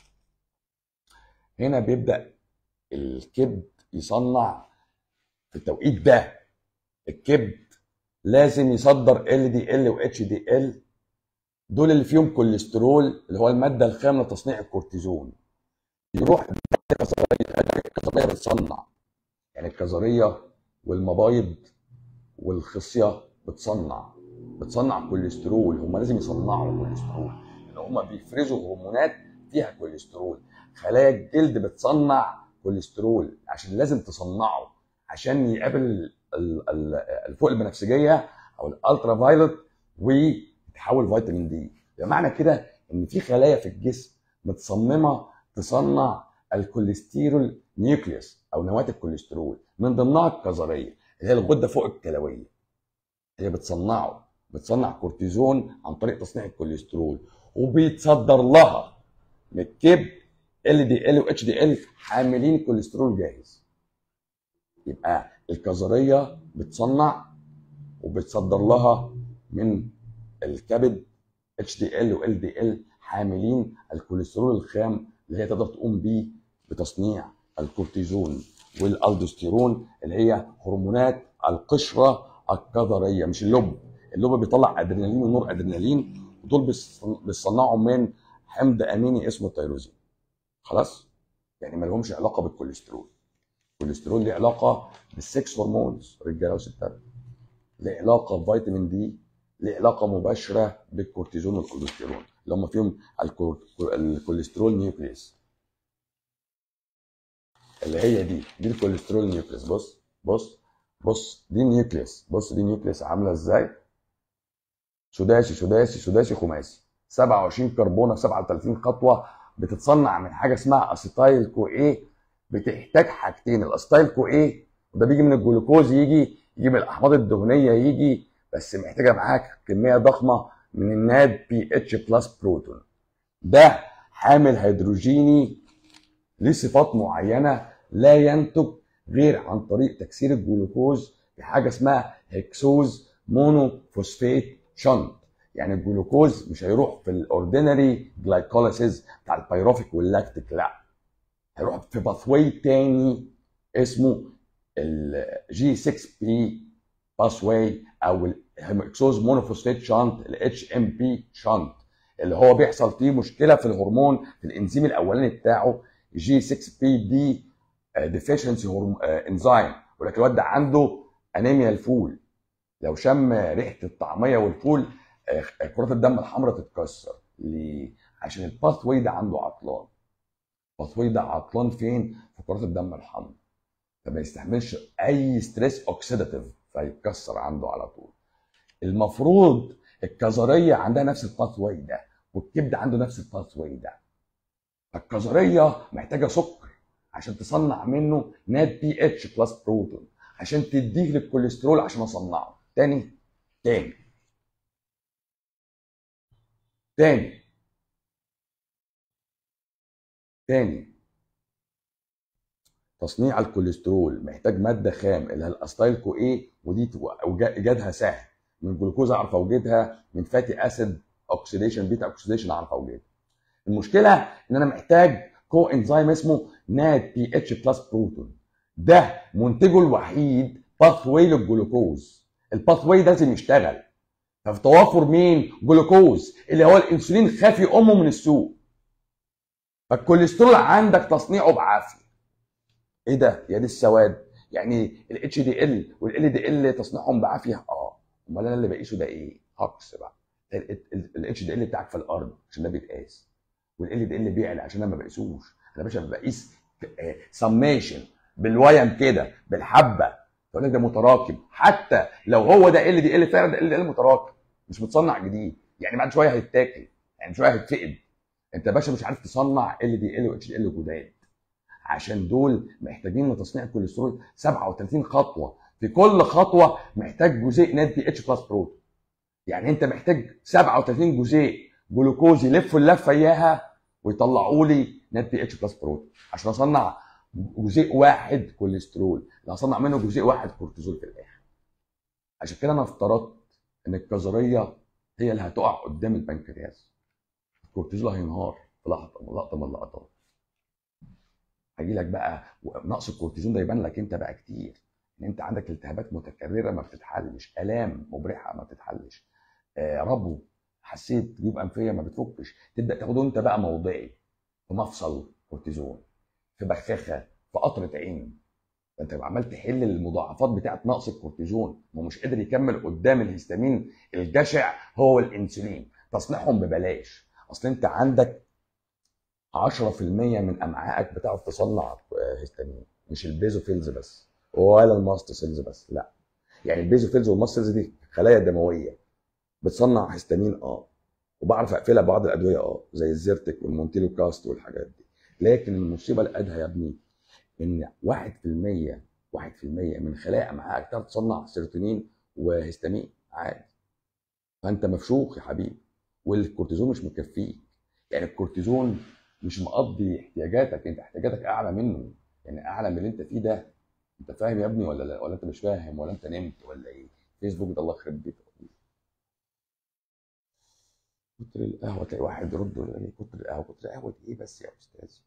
هنا بيبدا الكبد يصنع في التوقيت ده الكبد لازم يصدر ال دي ال واتش دي ال دول اللي فيهم كوليسترول اللي هو الماده الخام لتصنيع الكورتيزون يروح الكظريه بتصنع يعني الكظريه والمبايض والخصيه بتصنع بتصنع كوليسترول هم لازم يصنعوا كوليسترول لان هم بيفرزوا هرمونات فيها كوليسترول خلايا الجلد بتصنع كوليسترول عشان لازم تصنعه عشان يقابل الفوق البنفسجيه او الالترا فايلوت ويتحول فيتامين دي بمعنى كده ان في خلايا في الجسم متصممه تصنع الكوليسترول نيوكليوس او نواه الكوليسترول من ضمنها الكظريه اللي هي الغده فوق الكلويه هي بتصنعه بتصنع كورتيزون عن طريق تصنيع الكوليسترول وبيتصدر لها من الكبد ال دي ال واتش دي ال حاملين كوليسترول جاهز يبقى الكظريه بتصنع وبتصدر لها من الكبد اتش دي ال وال دي ال حاملين الكوليسترول الخام اللي هي تقدر تقوم بيه بتصنيع الكورتيزون والالدوستيرون اللي هي هرمونات القشره الكظريه مش اللب اللب بيطلع ادرينالين ونور ادرينالين ودول بيصنعوا من حمض اميني اسمه التيروزين خلاص يعني ما لهمش علاقه بالكوليسترول الكوليسترول ليه علاقه بالسكس هرمونز رجاله وستات ليه علاقه بفيتامين دي ليه علاقه مباشره بالكورتيزون والكوليسترول اللي هم فيهم الكوليسترول نيوكليس اللي هي دي دي الكوليسترول نيوكليس بص بص بص دي النيوكليس بص دي النيوكليس عامله ازاي سداسي سداسي سداسي خماسي 27 كربونه 37 خطوه بتتصنع من حاجه اسمها اسيتايل كو ايه بتحتاج حاجتين الاسيتايل كو ايه وده بيجي من الجلوكوز يجي يجي من الاحماض الدهنيه يجي بس محتاجه معاك كميه ضخمه من الناد بي اتش بلس بروتون ده حامل هيدروجيني ليه صفات معينه لا ينتج غير عن طريق تكسير الجلوكوز بحاجه اسمها هيكسوز مونوفوسفيت شنت يعني الجلوكوز مش هيروح في الاوردينري جلايكوليسيس بتاع البيروفيك واللاكتيك لا هيروح في باثواي تاني اسمه الجي 6 بي باثواي او الهيكسوز مونوفوسفيت شانت الاتش ام بي شانت اللي هو بيحصل فيه مشكله في الهرمون في الانزيم الاولاني بتاعه جي 6 بي دي ديفيشنسي انزيم ولكن الواد ده عنده انيميا الفول لو شم ريحه الطعميه والفول كرات الدم الحمراء تتكسر ليه؟ عشان الباث واي ده عنده عطلان الباث واي ده عطلان فين؟ في كرات الدم الحمراء فما يستحملش اي ستريس اوكسيداتيف فيتكسر عنده على طول المفروض الكظريه عندها نفس الباث واي ده والكبد عنده نفس الباث واي ده فالكظريه محتاجه سكر عشان تصنع منه نات بي اتش بلس بروتون عشان تديك للكوليسترول عشان اصنعه تاني تاني تاني تاني تصنيع الكوليسترول محتاج ماده خام اللي هي الاسيتايل كو ايه ودي ايجادها سهل من الجلوكوز اعرف اوجدها من فاتي اسيد اوكسيديشن بيتا اوكسيديشن اعرف اوجدها المشكله ان انا محتاج كو انزيم اسمه نات بي اتش بلس بروتون ده منتجه الوحيد باث واي للجلوكوز الباث واي ده لازم يشتغل ففي توافر مين جلوكوز اللي هو الانسولين خافي امه من السوق فالكوليسترول عندك تصنيعه بعافيه ايه ده يا دي السواد يعني الاتش دي ال والال دي ال تصنيعهم بعافيه اه امال انا اللي بقيسه ده ايه هكس بقى الاتش دي ال بتاعك في الارض عشان ده بيتقاس والال دي ال بيعلى عشان انا ما بقيسوش انا باشا بقيس سميشن بالويم كده بالحبه تقول لك ده متراكم حتى لو هو ده ال دي ال فعلا ده ال دي ال متراكم مش متصنع جديد يعني بعد شويه هيتاكل يعني شويه هيتفقد انت يا باشا مش عارف تصنع ال دي ال واتش دي ال جداد عشان دول محتاجين لتصنيع الكوليسترول 37 خطوه في كل خطوه محتاج جزيء نات بي اتش بلس بروتين يعني انت محتاج 37 جزيء جلوكوز يلفوا اللفه اياها ويطلعوا لي نات بي اتش بلس بروتين عشان اصنع جزيء واحد كوليسترول اللي هصنع منه جزيء واحد كورتيزول في الاخر عشان كده انا افترضت ان الكظريه هي اللي هتقع قدام البنكرياس الكورتيزول هينهار في لحظه لقطه من اللقطات هيجي لك بقى نقص الكورتيزون ده يبان لك انت بقى كتير ان انت عندك التهابات متكرره ما بتتحلش الام مبرحه ما بتتحلش آه ربو حسيت جيوب انفيه ما بتفكش تبدا تاخده انت بقى موضعي في مفصل كورتيزون في بخاخه في قطره عين فانت عمال تحل المضاعفات بتاعت نقص الكورتيزون ما مش قادر يكمل قدام الهستامين الجشع هو الانسولين تصنيعهم ببلاش اصل انت عندك 10% من امعائك بتعرف تصنع هستامين مش البيزوفيلز بس ولا الماست سيلز بس لا يعني البيزوفيلز والماست سيلز دي خلايا دمويه بتصنع هستامين اه وبعرف اقفلها ببعض الادويه اه زي الزيرتك والمونتيلو كاست والحاجات دي لكن المصيبه الادهى يا ابني ان 1% 1% من خلايا امعائك تعرف تصنع سيروتونين وهستامين عادي فانت مفشوخ يا حبيبي والكورتيزون مش مكفيك يعني الكورتيزون مش مقضي احتياجاتك انت احتياجاتك اعلى منه يعني اعلى من اللي انت فيه ده انت فاهم يا ابني ولا لا ولا انت مش فاهم ولا انت نمت ولا ايه فيسبوك ده الله يخرب بيتك كتر القهوه تلاقي واحد يرد يقول لي كتر القهوه كتر قهوه ايه بس يا استاذ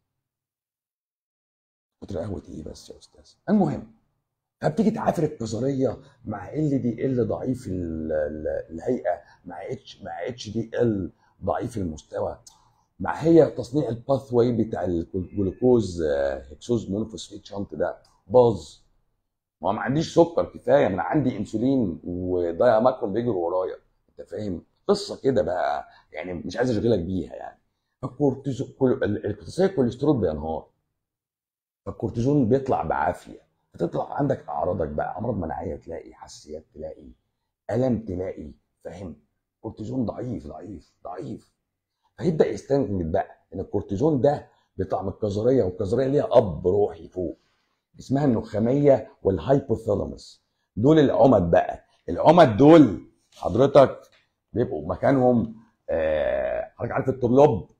كتر قهوه ايه بس يا استاذ المهم فبتيجي تعافر الكظريه مع ال دي ال ضعيف الهيئه مع اتش مع اتش دي ال ضعيف المستوى مع هي تصنيع الباث واي بتاع الجلوكوز هيكسوز مونوفوسفيت شنط ده باظ ما ما عنديش سكر كفايه ما انا عندي انسولين وضايع ماكرون بيجروا ورايا انت فاهم قصه كده بقى يعني مش عايز اشغلك بيها يعني الكورتيزون الكوليسترول بينهار فالكورتيزون بيطلع بعافيه فتطلع عندك اعراضك بقى امراض مناعيه تلاقي حساسيات تلاقي الم تلاقي فاهم كورتيزون ضعيف ضعيف ضعيف فيبدا يستنتج بقى ان الكورتيزون ده بيطلع من الكظريه والكظريه ليها اب روحي فوق اسمها النخاميه والهايبوثالاموس دول العمد بقى العمد دول حضرتك بيبقوا مكانهم آه حضرتك عارف الطرلب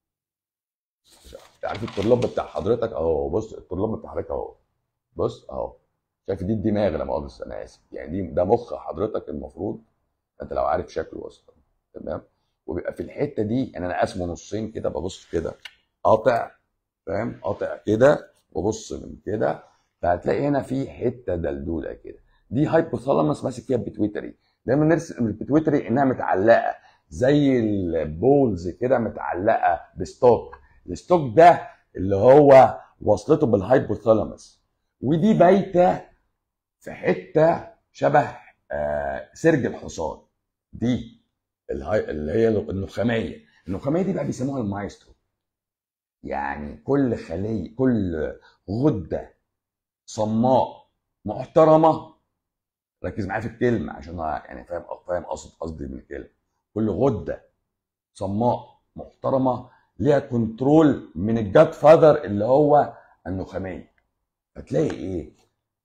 عارف الطرلب بتاع حضرتك اهو بص الطرلب بتاع حضرتك اهو بص اهو شايف دي الدماغ لا مؤاخذه انا اسف يعني دي ده مخ حضرتك المفروض انت لو عارف شكله اصلا تمام وبيبقى في الحته دي يعني انا قاسمه نصين كده ببص كده قاطع فاهم قاطع كده وبص من كده فهتلاقي هنا في حته دلدوله كده دي هايبوثالاموس ماسك فيها البيتويتري دايما نرسم البيتويتري انها متعلقه زي البولز كده متعلقه بستوك الستوك ده اللي هو وصلته بالهايبوثالاموس ودي بايته في حته شبه آه سرج الحصان دي اللي هي النخاميه النخاميه دي بقى بيسموها المايسترو يعني كل خليه كل غده صماء محترمه ركز معايا في الكلمه عشان يعني فاهم فاهم قصد قصدي من الكلمه كل غده صماء محترمه ليها كنترول من الجاد فاذر اللي هو النخاميه فتلاقي ايه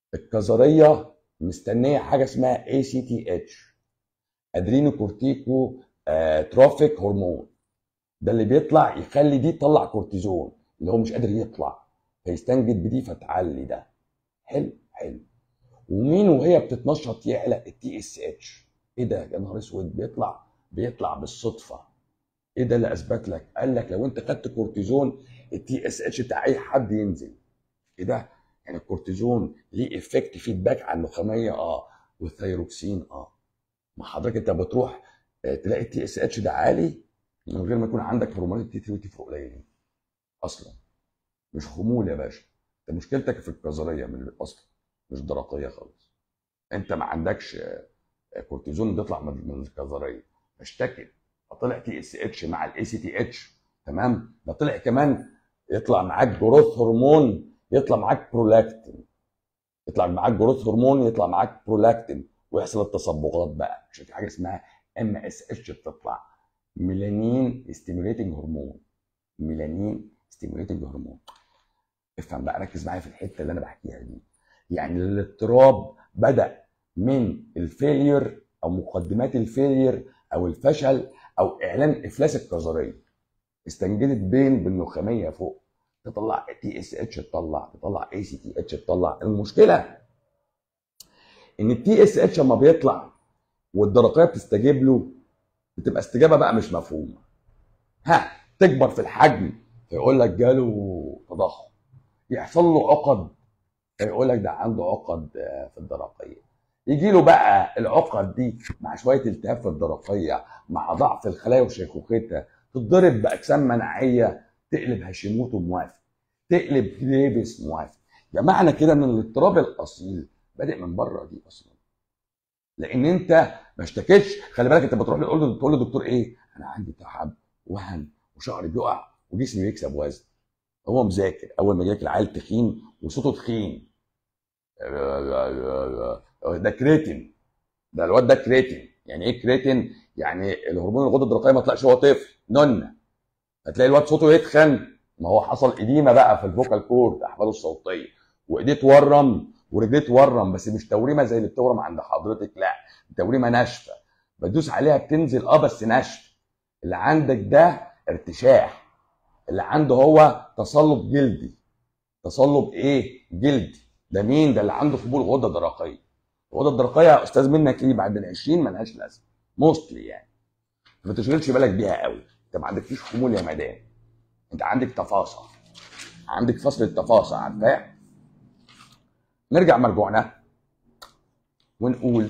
الكظريه مستنيه حاجه اسمها اي سي تي اتش ادرينو كورتيكو آه تروفيك هرمون ده اللي بيطلع يخلي دي تطلع كورتيزون اللي هو مش قادر يطلع فيستنجد بدي فتعلي ده حلو حلو ومين وهي بتتنشط يعلى التي اس اتش ايه ده يا نهار اسود بيطلع بيطلع بالصدفه ايه ده اللي اثبت لك قال لك لو انت خدت كورتيزون التي اس اتش بتاع اي حد ينزل ايه ده يعني الكورتيزون ليه افكت فيدباك على النخاميه اه والثيروكسين اه ما حضرتك انت بتروح آه، تلاقي التي اس اتش ده عالي من غير ما يكون عندك هرمونات التي 3 والتي 4 قليلين اصلا مش خمول يا باشا انت مشكلتك في الكظريه من الاصل مش درقيه خالص انت ما عندكش آه، كورتيزون بيطلع من من الكظريه اشتكت فطلع تي اس اتش مع الاي سي تي اتش تمام ده طلع كمان يطلع معاك جروث هرمون يطلع معاك برولاكتين يطلع معاك جروث هرمون يطلع معاك برولاكتين ويحصل التصبغات بقى عشان في حاجه اسمها ام اس اتش بتطلع ميلانين ستيموليتنج هرمون ميلانين ستيموليتنج هرمون افهم بقى ركز معايا في الحته اللي انا بحكيها دي يعني الاضطراب بدا من الفيلير او مقدمات الفيلير او الفشل او اعلان افلاس الكظريه استنجدت بين بالنخاميه فوق تطلع تي اس اتش تطلع تطلع اي سي تي اتش تطلع المشكله ان التي اس اتش لما بيطلع والدرقيه بتستجيب له بتبقى استجابه بقى مش مفهومه ها تكبر في الحجم فيقول لك جاله تضخم يحصل له عقد فيقول لك ده عنده عقد آه، في الدرقيه يجي له بقى العقد دي مع شويه التهاب في الدرقيه مع ضعف الخلايا وشيخوختها تتضرب باجسام مناعيه تقلب هاشيموتو موافق تقلب جليبس موافق ده معنى كده ان الاضطراب الاصيل بادئ من بره دي اصلا لان انت ما اشتكيتش خلي بالك انت بتروح تقول له تقول للدكتور ايه انا عندي تعب وهن وشعري بيقع وجسمي بيكسب وزن هو مذاكر اول ما جالك العيل تخين وصوته تخين ده كريتين ده الواد ده كريتين يعني ايه كريتين يعني الهرمون الغده الدرقيه ما طلعش هو طفل نونه هتلاقي الواد صوته يتخن ما هو حصل اديمه بقى في الفوكال كورد احباله الصوتيه وايديه تورم ورجليه تورم بس مش توريمه زي اللي بتورم عند حضرتك لا توريمه ناشفه بدوس عليها بتنزل اه بس ناشفه اللي عندك ده ارتشاح اللي عنده هو تصلب جلدي تصلب ايه جلدي ده مين ده اللي عنده قبول غده درقيه الغده الدرقيه يا استاذ منك ايه بعد ال 20 ملهاش لازمه موستلي يعني ما تشغلش بالك بيها قوي انت ما عندكش خمول يا مدام انت عندك تفاصيل عندك فصل التفاصيل عارفاه نرجع مرجوعنا ونقول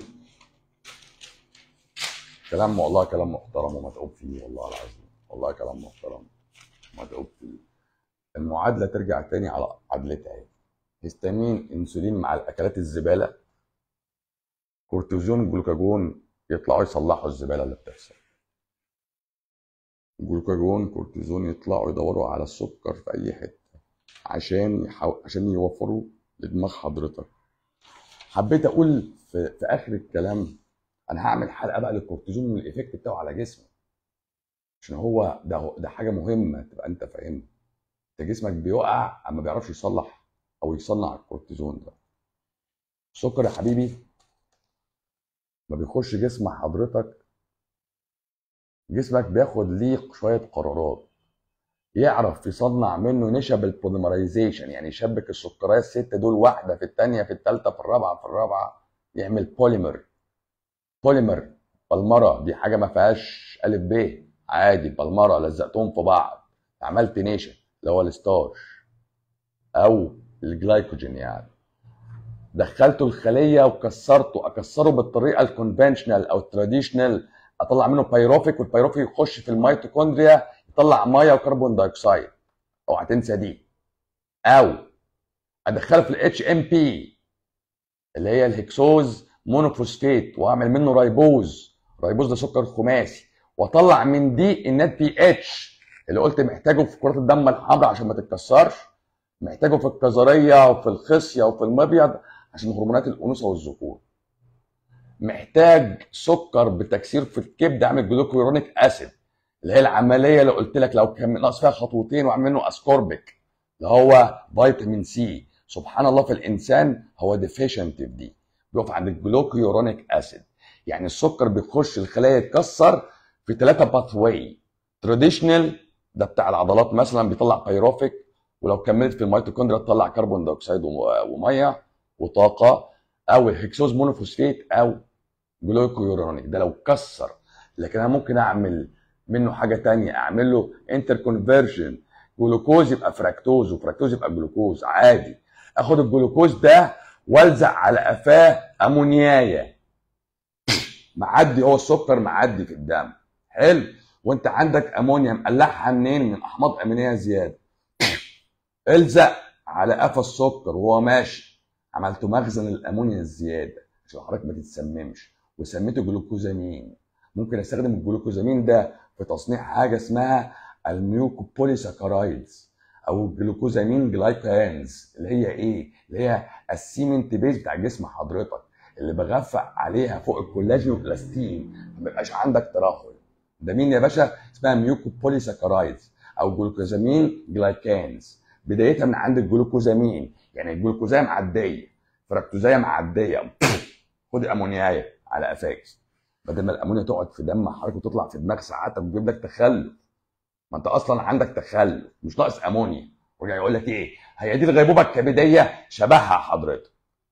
كلام والله كلام محترم ومتعوب فيه والله العظيم والله كلام محترم ومتعوب فيه المعادله ترجع تاني على عدلتها اهي هيستامين انسولين مع الاكلات الزباله كورتيزون جلوكاجون يطلعوا يصلحوا الزباله اللي بتحصل جلوكاجون كورتيزون يطلعوا يدوروا على السكر في اي حته عشان يحو... عشان يوفروا لدماغ حضرتك حبيت اقول في, في اخر الكلام انا هعمل حلقه بقى للكورتيزون والايفكت بتاعه على جسمك عشان هو ده ده حاجه مهمه تبقى انت فاهمها انت جسمك بيقع اما بيعرفش يصلح او يصنع الكورتيزون ده السكر يا حبيبي ما بيخش جسم حضرتك جسمك بياخد ليه شويه قرارات يعرف يصنع منه نشب البوليمرايزيشن يعني يشبك السكريات الستة دول واحدة في الثانية في الثالثة في الرابعة في الرابعة يعمل بوليمر بوليمر بالمرة دي حاجة ما فيهاش ألف ب عادي بالمرة لزقتهم في بعض عملت نشا اللي هو الستارش أو الجلايكوجين يعني دخلته الخلية وكسرته أكسره بالطريقة الكونفنشنال أو التراديشنال أطلع منه بايروفيك والبايروفيك يخش في الميتوكوندريا يطلع ميه وكربون دايوكسيد اوعى تنسى دي او ادخله في الاتش ام بي اللي هي الهكسوز مونوفوسفيت واعمل منه رايبوز رايبوز ده سكر خماسي واطلع من دي النات بي اتش اللي قلت محتاجه في كرات الدم الحمراء عشان ما تتكسرش محتاجه في الكظريه وفي الخصيه وفي المبيض عشان هرمونات الانوثه والذكور محتاج سكر بتكسير في الكبد اعمل جلوكورونيك اسيد اللي هي العمليه اللي قلت لك لو كان ناقص فيها خطوتين واعمل منه اسكوربيك اللي هو فيتامين سي سبحان الله في الانسان هو ديفيشنت في دي بيقف عند الجلوكيورونيك اسيد يعني السكر بيخش الخلايا يتكسر في ثلاثه باث واي تراديشنال ده بتاع العضلات مثلا بيطلع بيروفيك ولو كملت في الميتوكوندريا تطلع كربون دايوكسيد وميه وطاقه او الهكسوز مونوفوسفيت او جلوكيورونيك ده لو كسر لكن انا ممكن اعمل منه حاجه تانية اعمل له انتر كونفرجن جلوكوز يبقى فراكتوز وفراكتوز يبقى جلوكوز عادي اخد الجلوكوز ده والزق على قفاه امونيايه معدي هو السكر معدي في الدم حلو وانت عندك امونيا مقلعها منين من احماض امينيه زياده الزق على قفا السكر وهو ماشي عملت مخزن الامونيا الزياده عشان حضرتك ما تتسممش وسميته جلوكوزامين ممكن استخدم الجلوكوزامين ده في تصنيع حاجه اسمها الميوكوبوليساكرايدز او الجلوكوزامين جلايكانز اللي هي ايه؟ اللي هي السيمنت بيز بتاع جسم حضرتك اللي بغفق عليها فوق الكولاجين والالاستين ما يبقاش عندك ترهل ده مين يا باشا؟ اسمها ميوكوبوليساكرايدز او جلوكوزامين جلايكانز بدايتها من عند الجلوكوزامين يعني الجلوكوزايه معديه فركتوزايه معديه خد امونيايه على قفاك بدل ما الامونيا تقعد في دم حضرتك وتطلع في دماغ ساعاتك وتجيب لك تخلف ما انت اصلا عندك تخلف مش ناقص امونيا ورجع يقول لك ايه هي دي الغيبوبه الكبديه شبهها حضرتك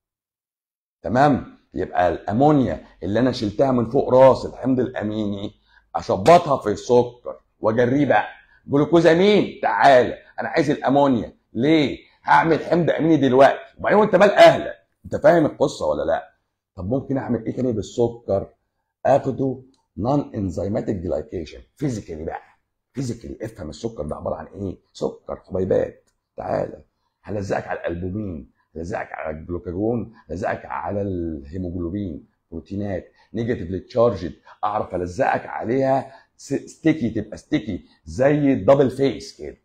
تمام يبقى الامونيا اللي انا شلتها من فوق راس الحمض الاميني اشبطها في السكر واجريه بقى جلوكوزامين تعالى انا عايز الامونيا ليه هعمل حمض اميني دلوقتي وبعدين وانت مال اهلك انت فاهم القصه ولا لا طب ممكن اعمل ايه تاني بالسكر اخده نون انزيماتيك جلايكيشن فيزيكالي بقى فيزيكالي افهم السكر ده عباره عن ايه سكر حبيبات تعالى هلزقك على الالبومين هلزقك على الجلوكاجون هلزقك على الهيموجلوبين بروتينات نيجاتيفلي تشارجد اعرف الزقك عليها ستيكي تبقى ستيكي زي الدبل فيس كده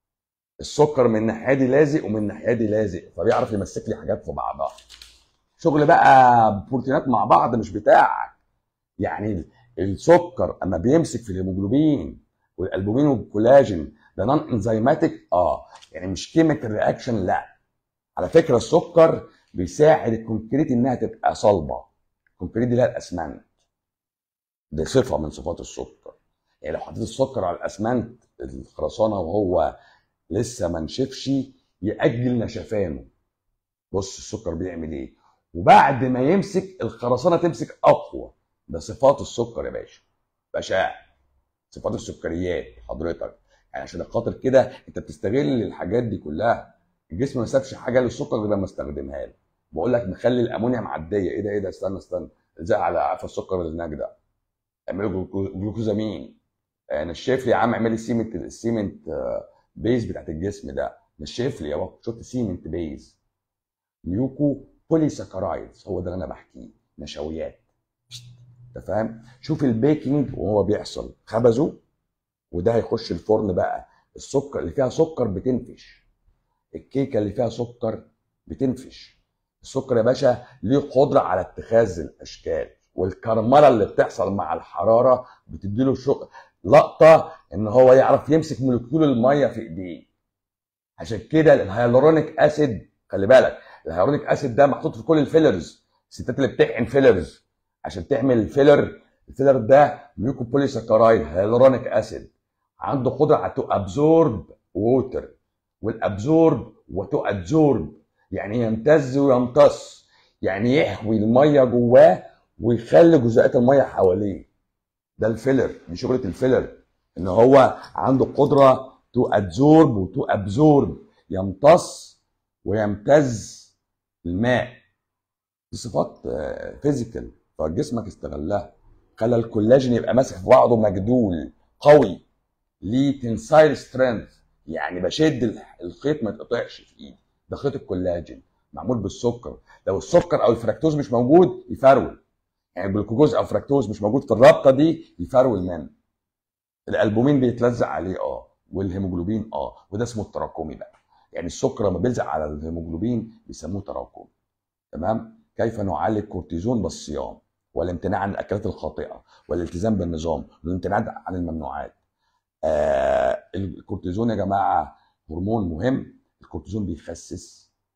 السكر من الناحيه دي لازق ومن الناحيه دي لازق فبيعرف يمسك لي حاجات في بعضها شغل بقى بروتينات مع بعض مش بتاعك يعني السكر اما بيمسك في الهيموجلوبين والالبومين والكولاجين ده نون انزيماتيك اه يعني مش كيميكال رياكشن لا على فكره السكر بيساعد الكونكريت انها تبقى صلبه الكونكريت دي لها الاسمنت دي صفه من صفات السكر يعني لو حطيت السكر على الاسمنت الخرسانه وهو لسه ما نشفش ياجل نشفانه بص السكر بيعمل ايه وبعد ما يمسك الخرسانه تمسك اقوى ده صفات السكر يا باشا باشا صفات السكريات حضرتك يعني عشان خاطر كده انت بتستغل الحاجات دي كلها الجسم ما سابش حاجه للسكر غير لما استخدمها له بقول لك مخلي الامونيا معديه ايه ده ايه ده استنى استنى ازاي على عفا السكر اللي هناك ده اعمله جلوكوزامين نشف لي يا عم اعمل لي سيمنت السيمنت بيز بتاعت الجسم ده نشف لي يا شفت سيمنت بيز ميوكو بوليساكرايدز هو ده اللي انا بحكيه نشويات انت فاهم شوف البيكنج وهو بيحصل خبزه وده هيخش الفرن بقى السكر اللي فيها سكر بتنفش الكيكه اللي فيها سكر بتنفش السكر يا باشا ليه قدره على اتخاذ الاشكال والكرمله اللي بتحصل مع الحراره بتديله شق لقطه ان هو يعرف يمسك مولكيول الميه في ايديه عشان كده الهيالورونيك اسيد خلي بالك الهيالورونيك اسيد ده محطوط في كل الفيلرز الستات اللي بتحقن فيلرز عشان تعمل الفيلر الفيلر ده ميوكوبوليساكرايد هيالورونيك اسيد عنده قدره على تو ابزورب ووتر والابزورب وتو ادزورب يعني يمتز ويمتص يعني يحوي الميه جواه ويخلي جزيئات الميه حواليه ده الفيلر دي شغله الفيلر ان هو عنده قدره تو ادزورب وتو ابزورب يمتص ويمتز الماء دي صفات فيزيكال فجسمك استغلها خلى الكولاجين يبقى ماسك في بعضه مجدول قوي ليه تنسايل سترينث يعني بشد الخيط ما يتقطعش في ايدي ده خيط الكولاجين معمول بالسكر لو السكر او الفركتوز مش موجود يفرول يعني الجلوكوز او فركتوز مش موجود في الرابطه دي يفرول منه الالبومين بيتلزق عليه اه والهيموجلوبين اه وده اسمه التراكمي بقى يعني السكر لما بيلزق على الهيموجلوبين بيسموه تراكمي تمام كيف نعالج كورتيزون بالصيام والامتناع عن الاكلات الخاطئه والالتزام بالنظام والامتناع عن الممنوعات آه الكورتيزون يا جماعه هرمون مهم الكورتيزون بيخسس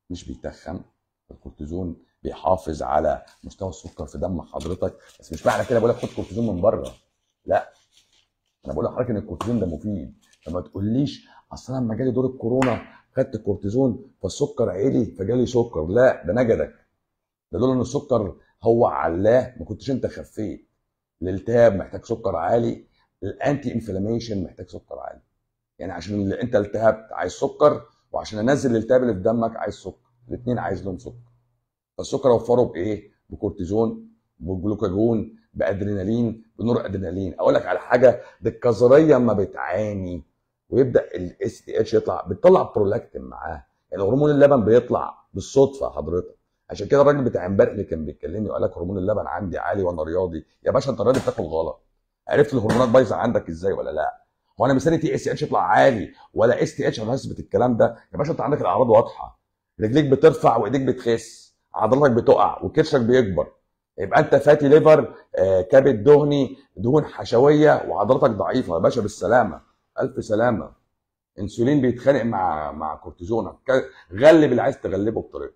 مش بيتخن الكورتيزون بيحافظ على مستوى السكر في دم حضرتك بس مش معنى كده بقول لك خد كورتيزون من بره لا انا بقول لحضرتك ان الكورتيزون ده مفيد فما تقوليش اصل انا لما جالي دور الكورونا خدت كورتيزون فالسكر عالي فجالي سكر لا ده نجدك ده دول ان السكر هو علاه ما كنتش انت خفيت الالتهاب محتاج سكر عالي الانتي انفلاميشن محتاج سكر عالي يعني عشان اللي انت التهبت عايز سكر وعشان انزل الالتهاب اللي في دمك عايز سكر الاثنين عايز لهم سكر فالسكر اوفره بايه بكورتيزون بجلوكاجون بادرينالين بنور ادرينالين اقول لك على حاجه ده الكظريه اما بتعاني ويبدا الاس تي اتش يطلع بتطلع برولاكتين معاه يعني هرمون اللبن بيطلع بالصدفه حضرتك عشان كده الراجل بتاع امبارح اللي كان بيكلمني وقال لك هرمون اللبن عندي عالي وانا رياضي يا باشا انت رياضي بتاكل غلط عرفت الهرمونات بايظه عندك ازاي ولا لا هو انا مستني تي اس اتش يطلع عالي ولا اس تي اتش عشان اثبت الكلام ده يا باشا انت عندك الاعراض واضحه رجليك بترفع وايديك بتخس عضلاتك بتقع وكرشك بيكبر يبقى انت فاتي ليفر آه، كبد دهني دهون حشويه وعضلاتك ضعيفه يا باشا بالسلامه الف سلامه انسولين بيتخانق مع مع كورتيزونك ك- غلب اللي عايز تغلبه بطريقته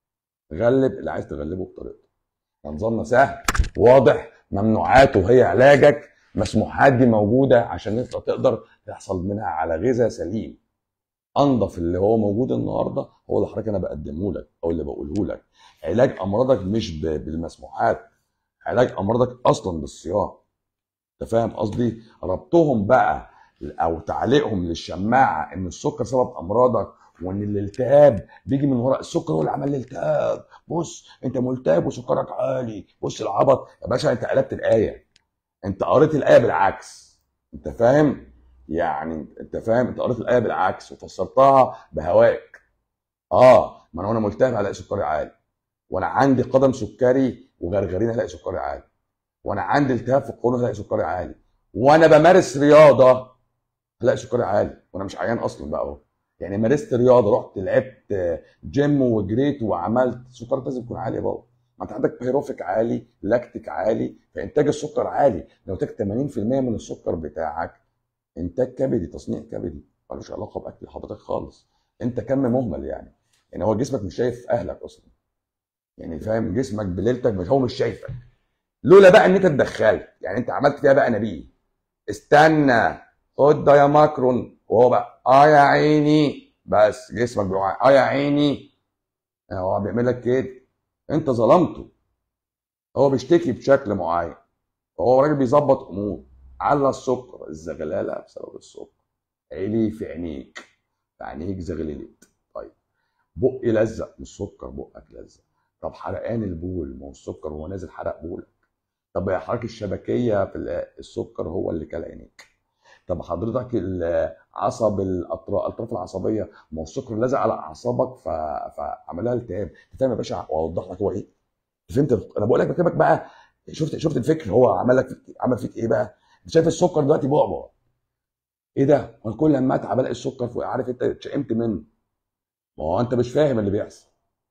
غلب اللي عايز تغلبه بطريقته نظامنا سهل واضح ممنوعاته هي علاجك مسموحات دي موجوده عشان انت تقدر تحصل منها على غذاء سليم انضف اللي هو موجود النهارده هو اللي حضرتك انا بقدمه لك او اللي بقوله لك علاج امراضك مش ب- بالمسموحات علاج امراضك اصلا بالصيام انت فاهم قصدي ربطهم بقى او تعليقهم للشماعه ان السكر سبب امراضك وان الالتهاب بيجي من وراء السكر هو اللي عمل الالتهاب بص انت ملتهب وسكرك عالي بص العبط يا باشا انت قلبت الايه انت قريت الايه بالعكس انت فاهم يعني انت فاهم انت قريت الايه بالعكس وفسرتها بهواك اه ما انا وانا ملتهب هلاقي سكري عالي وانا عندي قدم سكري وغرغرين هلاقي سكري عالي وانا عندي التهاب في القولون هلاقي سكري عالي وانا بمارس رياضه هلاقي سكري عالي وانا مش عيان اصلا بقى اهو يعني مارست رياضه رحت لعبت جيم وجريت وعملت سكرك لازم يكون عالي بقى ما انت عندك بيروفيك عالي لاكتيك عالي فانتاج السكر عالي لو انتاج 80% من السكر بتاعك انتاج كبدي تصنيع كبدي ملوش علاقه باكل حضرتك خالص انت كم مهمل يعني يعني هو جسمك مش شايف اهلك اصلا يعني فاهم جسمك بليلتك مش هو مش شايفك لولا بقى ان انت اتدخلت يعني انت عملت فيها بقى نبي استنى خد ده يا ماكرون وهو بقى اه يا عيني بس جسمك بيقول اه يا عيني هو بيعمل لك كده انت ظلمته هو بيشتكي بشكل معين هو راجل بيظبط امور على السكر الزغلله بسبب السكر عيني في عينيك في عينيك زغللت طيب بقي لزق مش سكر بقك لزق طب حرقان البول ما هو السكر وهو نازل حرق بولك طب يا حضرتك الشبكيه في ال- السكر هو اللي كل عينيك طب حضرتك العصب الاطراف الاطراف العصبيه ما هو السكر لزق على اعصابك ف... فعملها التهاب انت فاهم يا باشا واوضح لك هو ايه فهمت انا بقول لك بكتبك بقى شفت شفت الفكر هو عمل لك عمل فيك ايه بقى انت شايف السكر دلوقتي بعبع ايه ده وانا كل لما اتعب الاقي السكر فوق عارف انت اتشائمت منه ما هو انت مش فاهم اللي بيحصل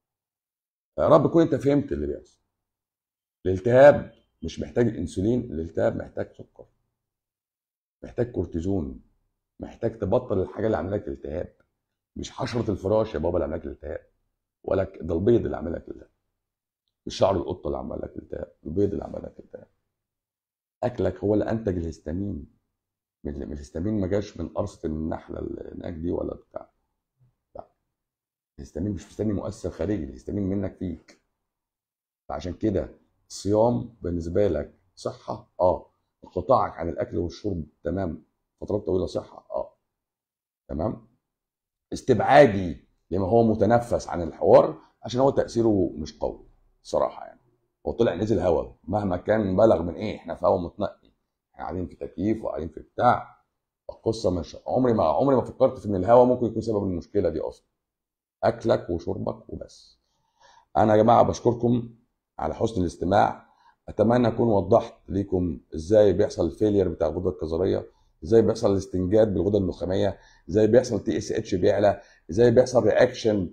يا رب تكون انت فهمت اللي بيحصل الالتهاب مش محتاج انسولين الالتهاب محتاج سكر محتاج كورتيزون محتاج تبطل الحاجه اللي عامله لك التهاب مش حشره الفراش يا بابا اللي عامله لك التهاب ولا ك- ده البيض اللي عامل لك التهاب مش شعر القطه اللي عمل لك التهاب البيض اللي عمل لك التهاب اكلك هو اللي انتج الهستامين من من الهستامين ما جاش من قرصه النحله اللي هناك دي ولا بتاع لا الهستامين مش مستني مؤثر خارجي الهستامين منك فيك فعشان كده الصيام بالنسبه لك صحه اه انقطاعك عن الاكل والشرب تمام فترات طويله صحه اه تمام استبعادي لما هو متنفس عن الحوار عشان هو تاثيره مش قوي صراحه يعني هو طلع نزل هوا مهما كان بلغ من ايه احنا في هوا متنقي احنا قاعدين في تكييف وقاعدين في بتاع القصه مش عمري ما عمري ما فكرت في ان الهوا ممكن يكون سبب المشكله دي اصلا اكلك وشربك وبس انا يا جماعه بشكركم على حسن الاستماع اتمنى اكون وضحت لكم ازاي بيحصل الفيلير بتاع الغده الكظريه ازاي بيحصل الاستنجاد بالغده النخاميه ازاي بيحصل تي اس اتش بيعلى ازاي بيحصل رياكشن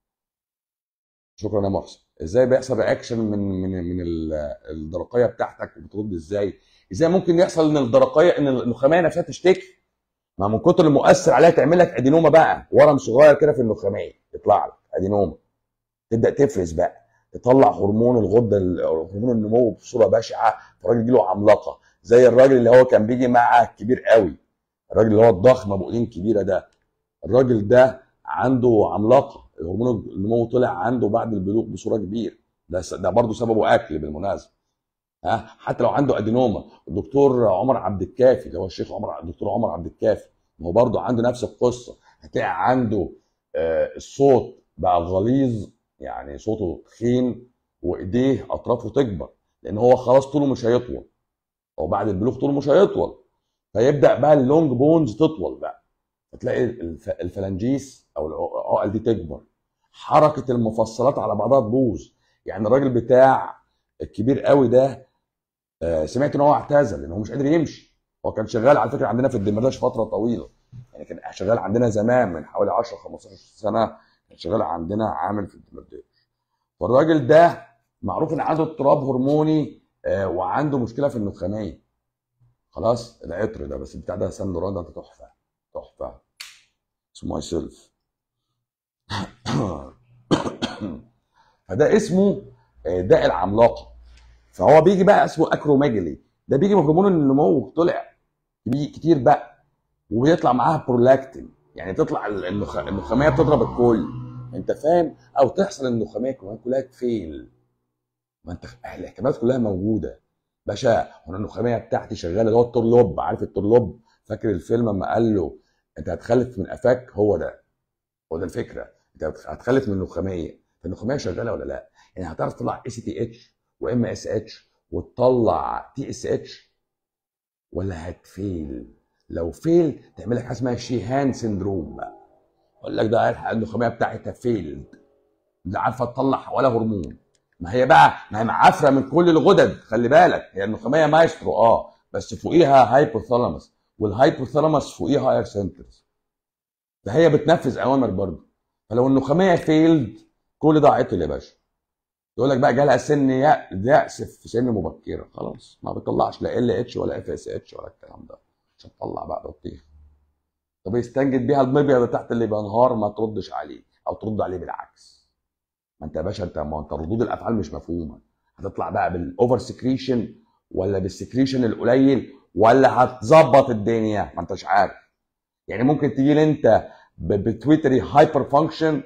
شكرا يا محسن ازاي بيحصل رياكشن من من من ال- الدرقيه بتاعتك وبترد ازاي ازاي ممكن يحصل ان الدرقيه ان النخاميه نفسها تشتكي ما من كتر المؤثر عليها تعمل لك ادينوما بقى ورم صغير كده في النخاميه يطلع لك ادينوما تبدا تفرز بقى تطلع هرمون الغده هرمون النمو بصوره بشعه فالراجل يجيله عملاقه زي الراجل اللي هو كان بيجي معاه كبير قوي الراجل اللي هو الضخم ابو ايدين كبيره ده الراجل ده عنده عملاقه هرمون النمو طلع عنده بعد البلوغ بصوره كبيره ده ده برضه سببه اكل بالمناسبه ها حتى لو عنده ادينوما الدكتور عمر عبد الكافي اللي هو الشيخ عمر الدكتور عمر عبد الكافي ما هو برضه عنده نفس القصه هتلاقي عنده آه الصوت بقى غليظ يعني صوته تخين وايديه اطرافه تكبر لان هو خلاص طوله مش هيطول هو بعد البلوغ طوله مش هيطول فيبدا بقى اللونج بونز تطول بقى فتلاقي الفلانجيس او العقل دي تكبر حركه المفصلات على بعضها تبوظ يعني الراجل بتاع الكبير قوي ده سمعت ان هو اعتزل لان هو مش قادر يمشي هو كان شغال على فكره عندنا في الدمرداش فتره طويله يعني كان شغال عندنا زمان من حوالي 10 15 سنه كان شغال عندنا عامل في الدمرداش فالراجل ده معروف ان عنده اضطراب هرموني وعنده مشكله في النخاميه خلاص العطر ده بس البتاع ده سان لوران ده تحفه تحفه اسمه ماي سيلف فده اسمه داء العملاقه فهو بيجي بقى اسمه اكروميجالي ده بيجي من هرمون النمو طلع بيجي كتير بقى وبيطلع معاها برولاكتين يعني تطلع النخ... النخاميه بتضرب الكل انت فاهم او تحصل النخاميه كمان كلها تفيل ما انت الاحتمالات كلها موجوده باشا هنا النخاميه بتاعتي شغاله اللي هو الترلوب عارف الترلوب فاكر الفيلم لما قال له انت هتخلف من قفاك هو ده هو ده الفكره انت هتخلف من النخاميه فالنخاميه شغاله ولا لا يعني هتعرف تطلع اي سي تي اتش وام اس اتش وتطلع تي اس اتش ولا هتفيل لو فيل تعمل لك حاجه اسمها شيهان سندروم بقى اقول لك ده النخاميه بتاعتها فيلد لا عارفه تطلع ولا هرمون ما هي بقى ما هي معفره من كل الغدد خلي بالك هي النخاميه مايسترو اه بس فوقيها هايبوثالاموس والهايبوثالاموس فوقيها هاير سنترز فهي بتنفذ اوامر برضه فلو النخاميه فيلد كل ده عطل يا باشا يقول لك بقى جالها سن يأس في سن مبكره خلاص ما بتطلعش لا ال اتش ولا اف اس اتش ولا الكلام ده مش هتطلع بقى بطيخ طب يستنجد بيها المبيض اللي تحت اللي بينهار ما تردش عليه او ترد عليه بالعكس ما انت يا باشا انت ما انت ردود الافعال مش مفهومه هتطلع بقى بالاوفر سكريشن ولا بالسكريشن القليل ولا هتظبط الدنيا ما انتش عارف يعني ممكن تجي لي انت بتويتري هايبر فانكشن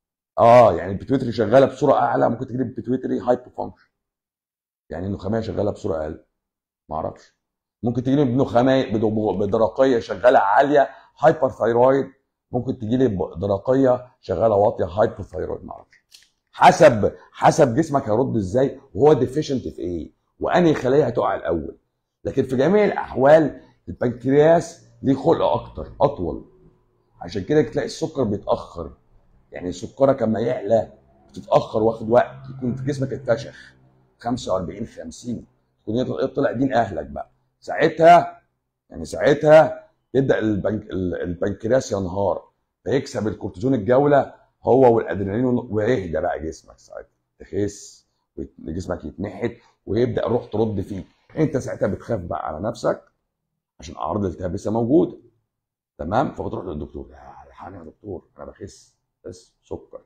اه يعني البيتويتري شغاله بصوره اعلى ممكن تجيب البيتويتري هايبر فانكشن يعني النخاميه شغاله بصوره اقل ما اعرفش ممكن تجي لي بنخاميه بدرقيه شغاله عاليه هايبر ثايرويد ممكن تجي لي بدرقيه شغاله واطيه هايبر ثايرويد ما اعرفش حسب حسب جسمك هيرد ازاي وهو ديفيشنت في ايه وانهي خليه هتقع الاول لكن في جميع الاحوال البنكرياس ليه خلق اكتر اطول عشان كده تلاقي السكر بيتاخر يعني سكرك لما يعلى بتتاخر واخد وقت يكون في جسمك اتفشخ 45 50 تكون طلع دين اهلك بقى ساعتها يعني ساعتها يبدا البنك البنكرياس ينهار فيكسب الكورتيزون الجوله هو والادرينالين ويهدى بقى جسمك ساعتها تخس جسمك يتنحت ويبدا الروح ترد فيك انت ساعتها بتخاف بقى على نفسك عشان اعراض الالتهاب لسه موجوده تمام فبتروح للدكتور الحقني يا دكتور انا بخس بس سكر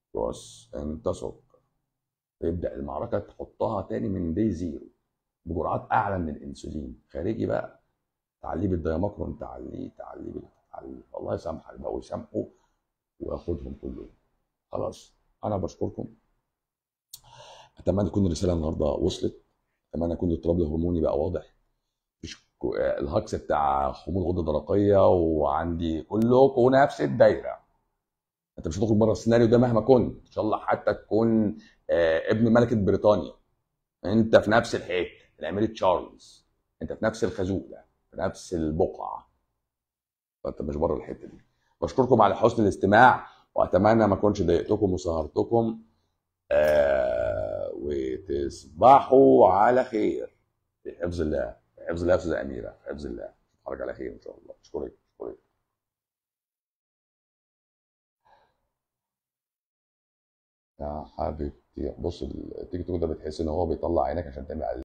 بص انت سكر تبدا المعركه تحطها تاني من دي زيرو بجرعات اعلى من الانسولين خارجي بقى تعليه بالدياماكرون تعليه تعليه تعليه الله يسامحك بقى ويسامحوا وياخدهم كلهم خلاص انا بشكركم اتمنى تكون الرساله النهارده وصلت اتمنى يكون الاضطراب الهرموني بقى واضح مش الهكس بتاع خمول غده درقيه وعندي كلكم نفس الدايره انت مش هتخرج بره السيناريو ده مهما كنت ان شاء الله حتى تكون آه ابن ملكه بريطانيا انت في نفس الحته الامير تشارلز انت في نفس الخازوق ده في نفس البقعه فانت مش بره الحته دي بشكركم على حسن الاستماع واتمنى ما اكونش ضايقتكم وسهرتكم آه وتصبحوا على خير في حفظ الله في حفظ الله يا استاذه اميره في حفظ الله اتفرج على خير ان شاء الله اشكرك اشكرك يا حبيبتي بص التيك توك ده بتحس ان هو بيطلع عينك عشان تعمل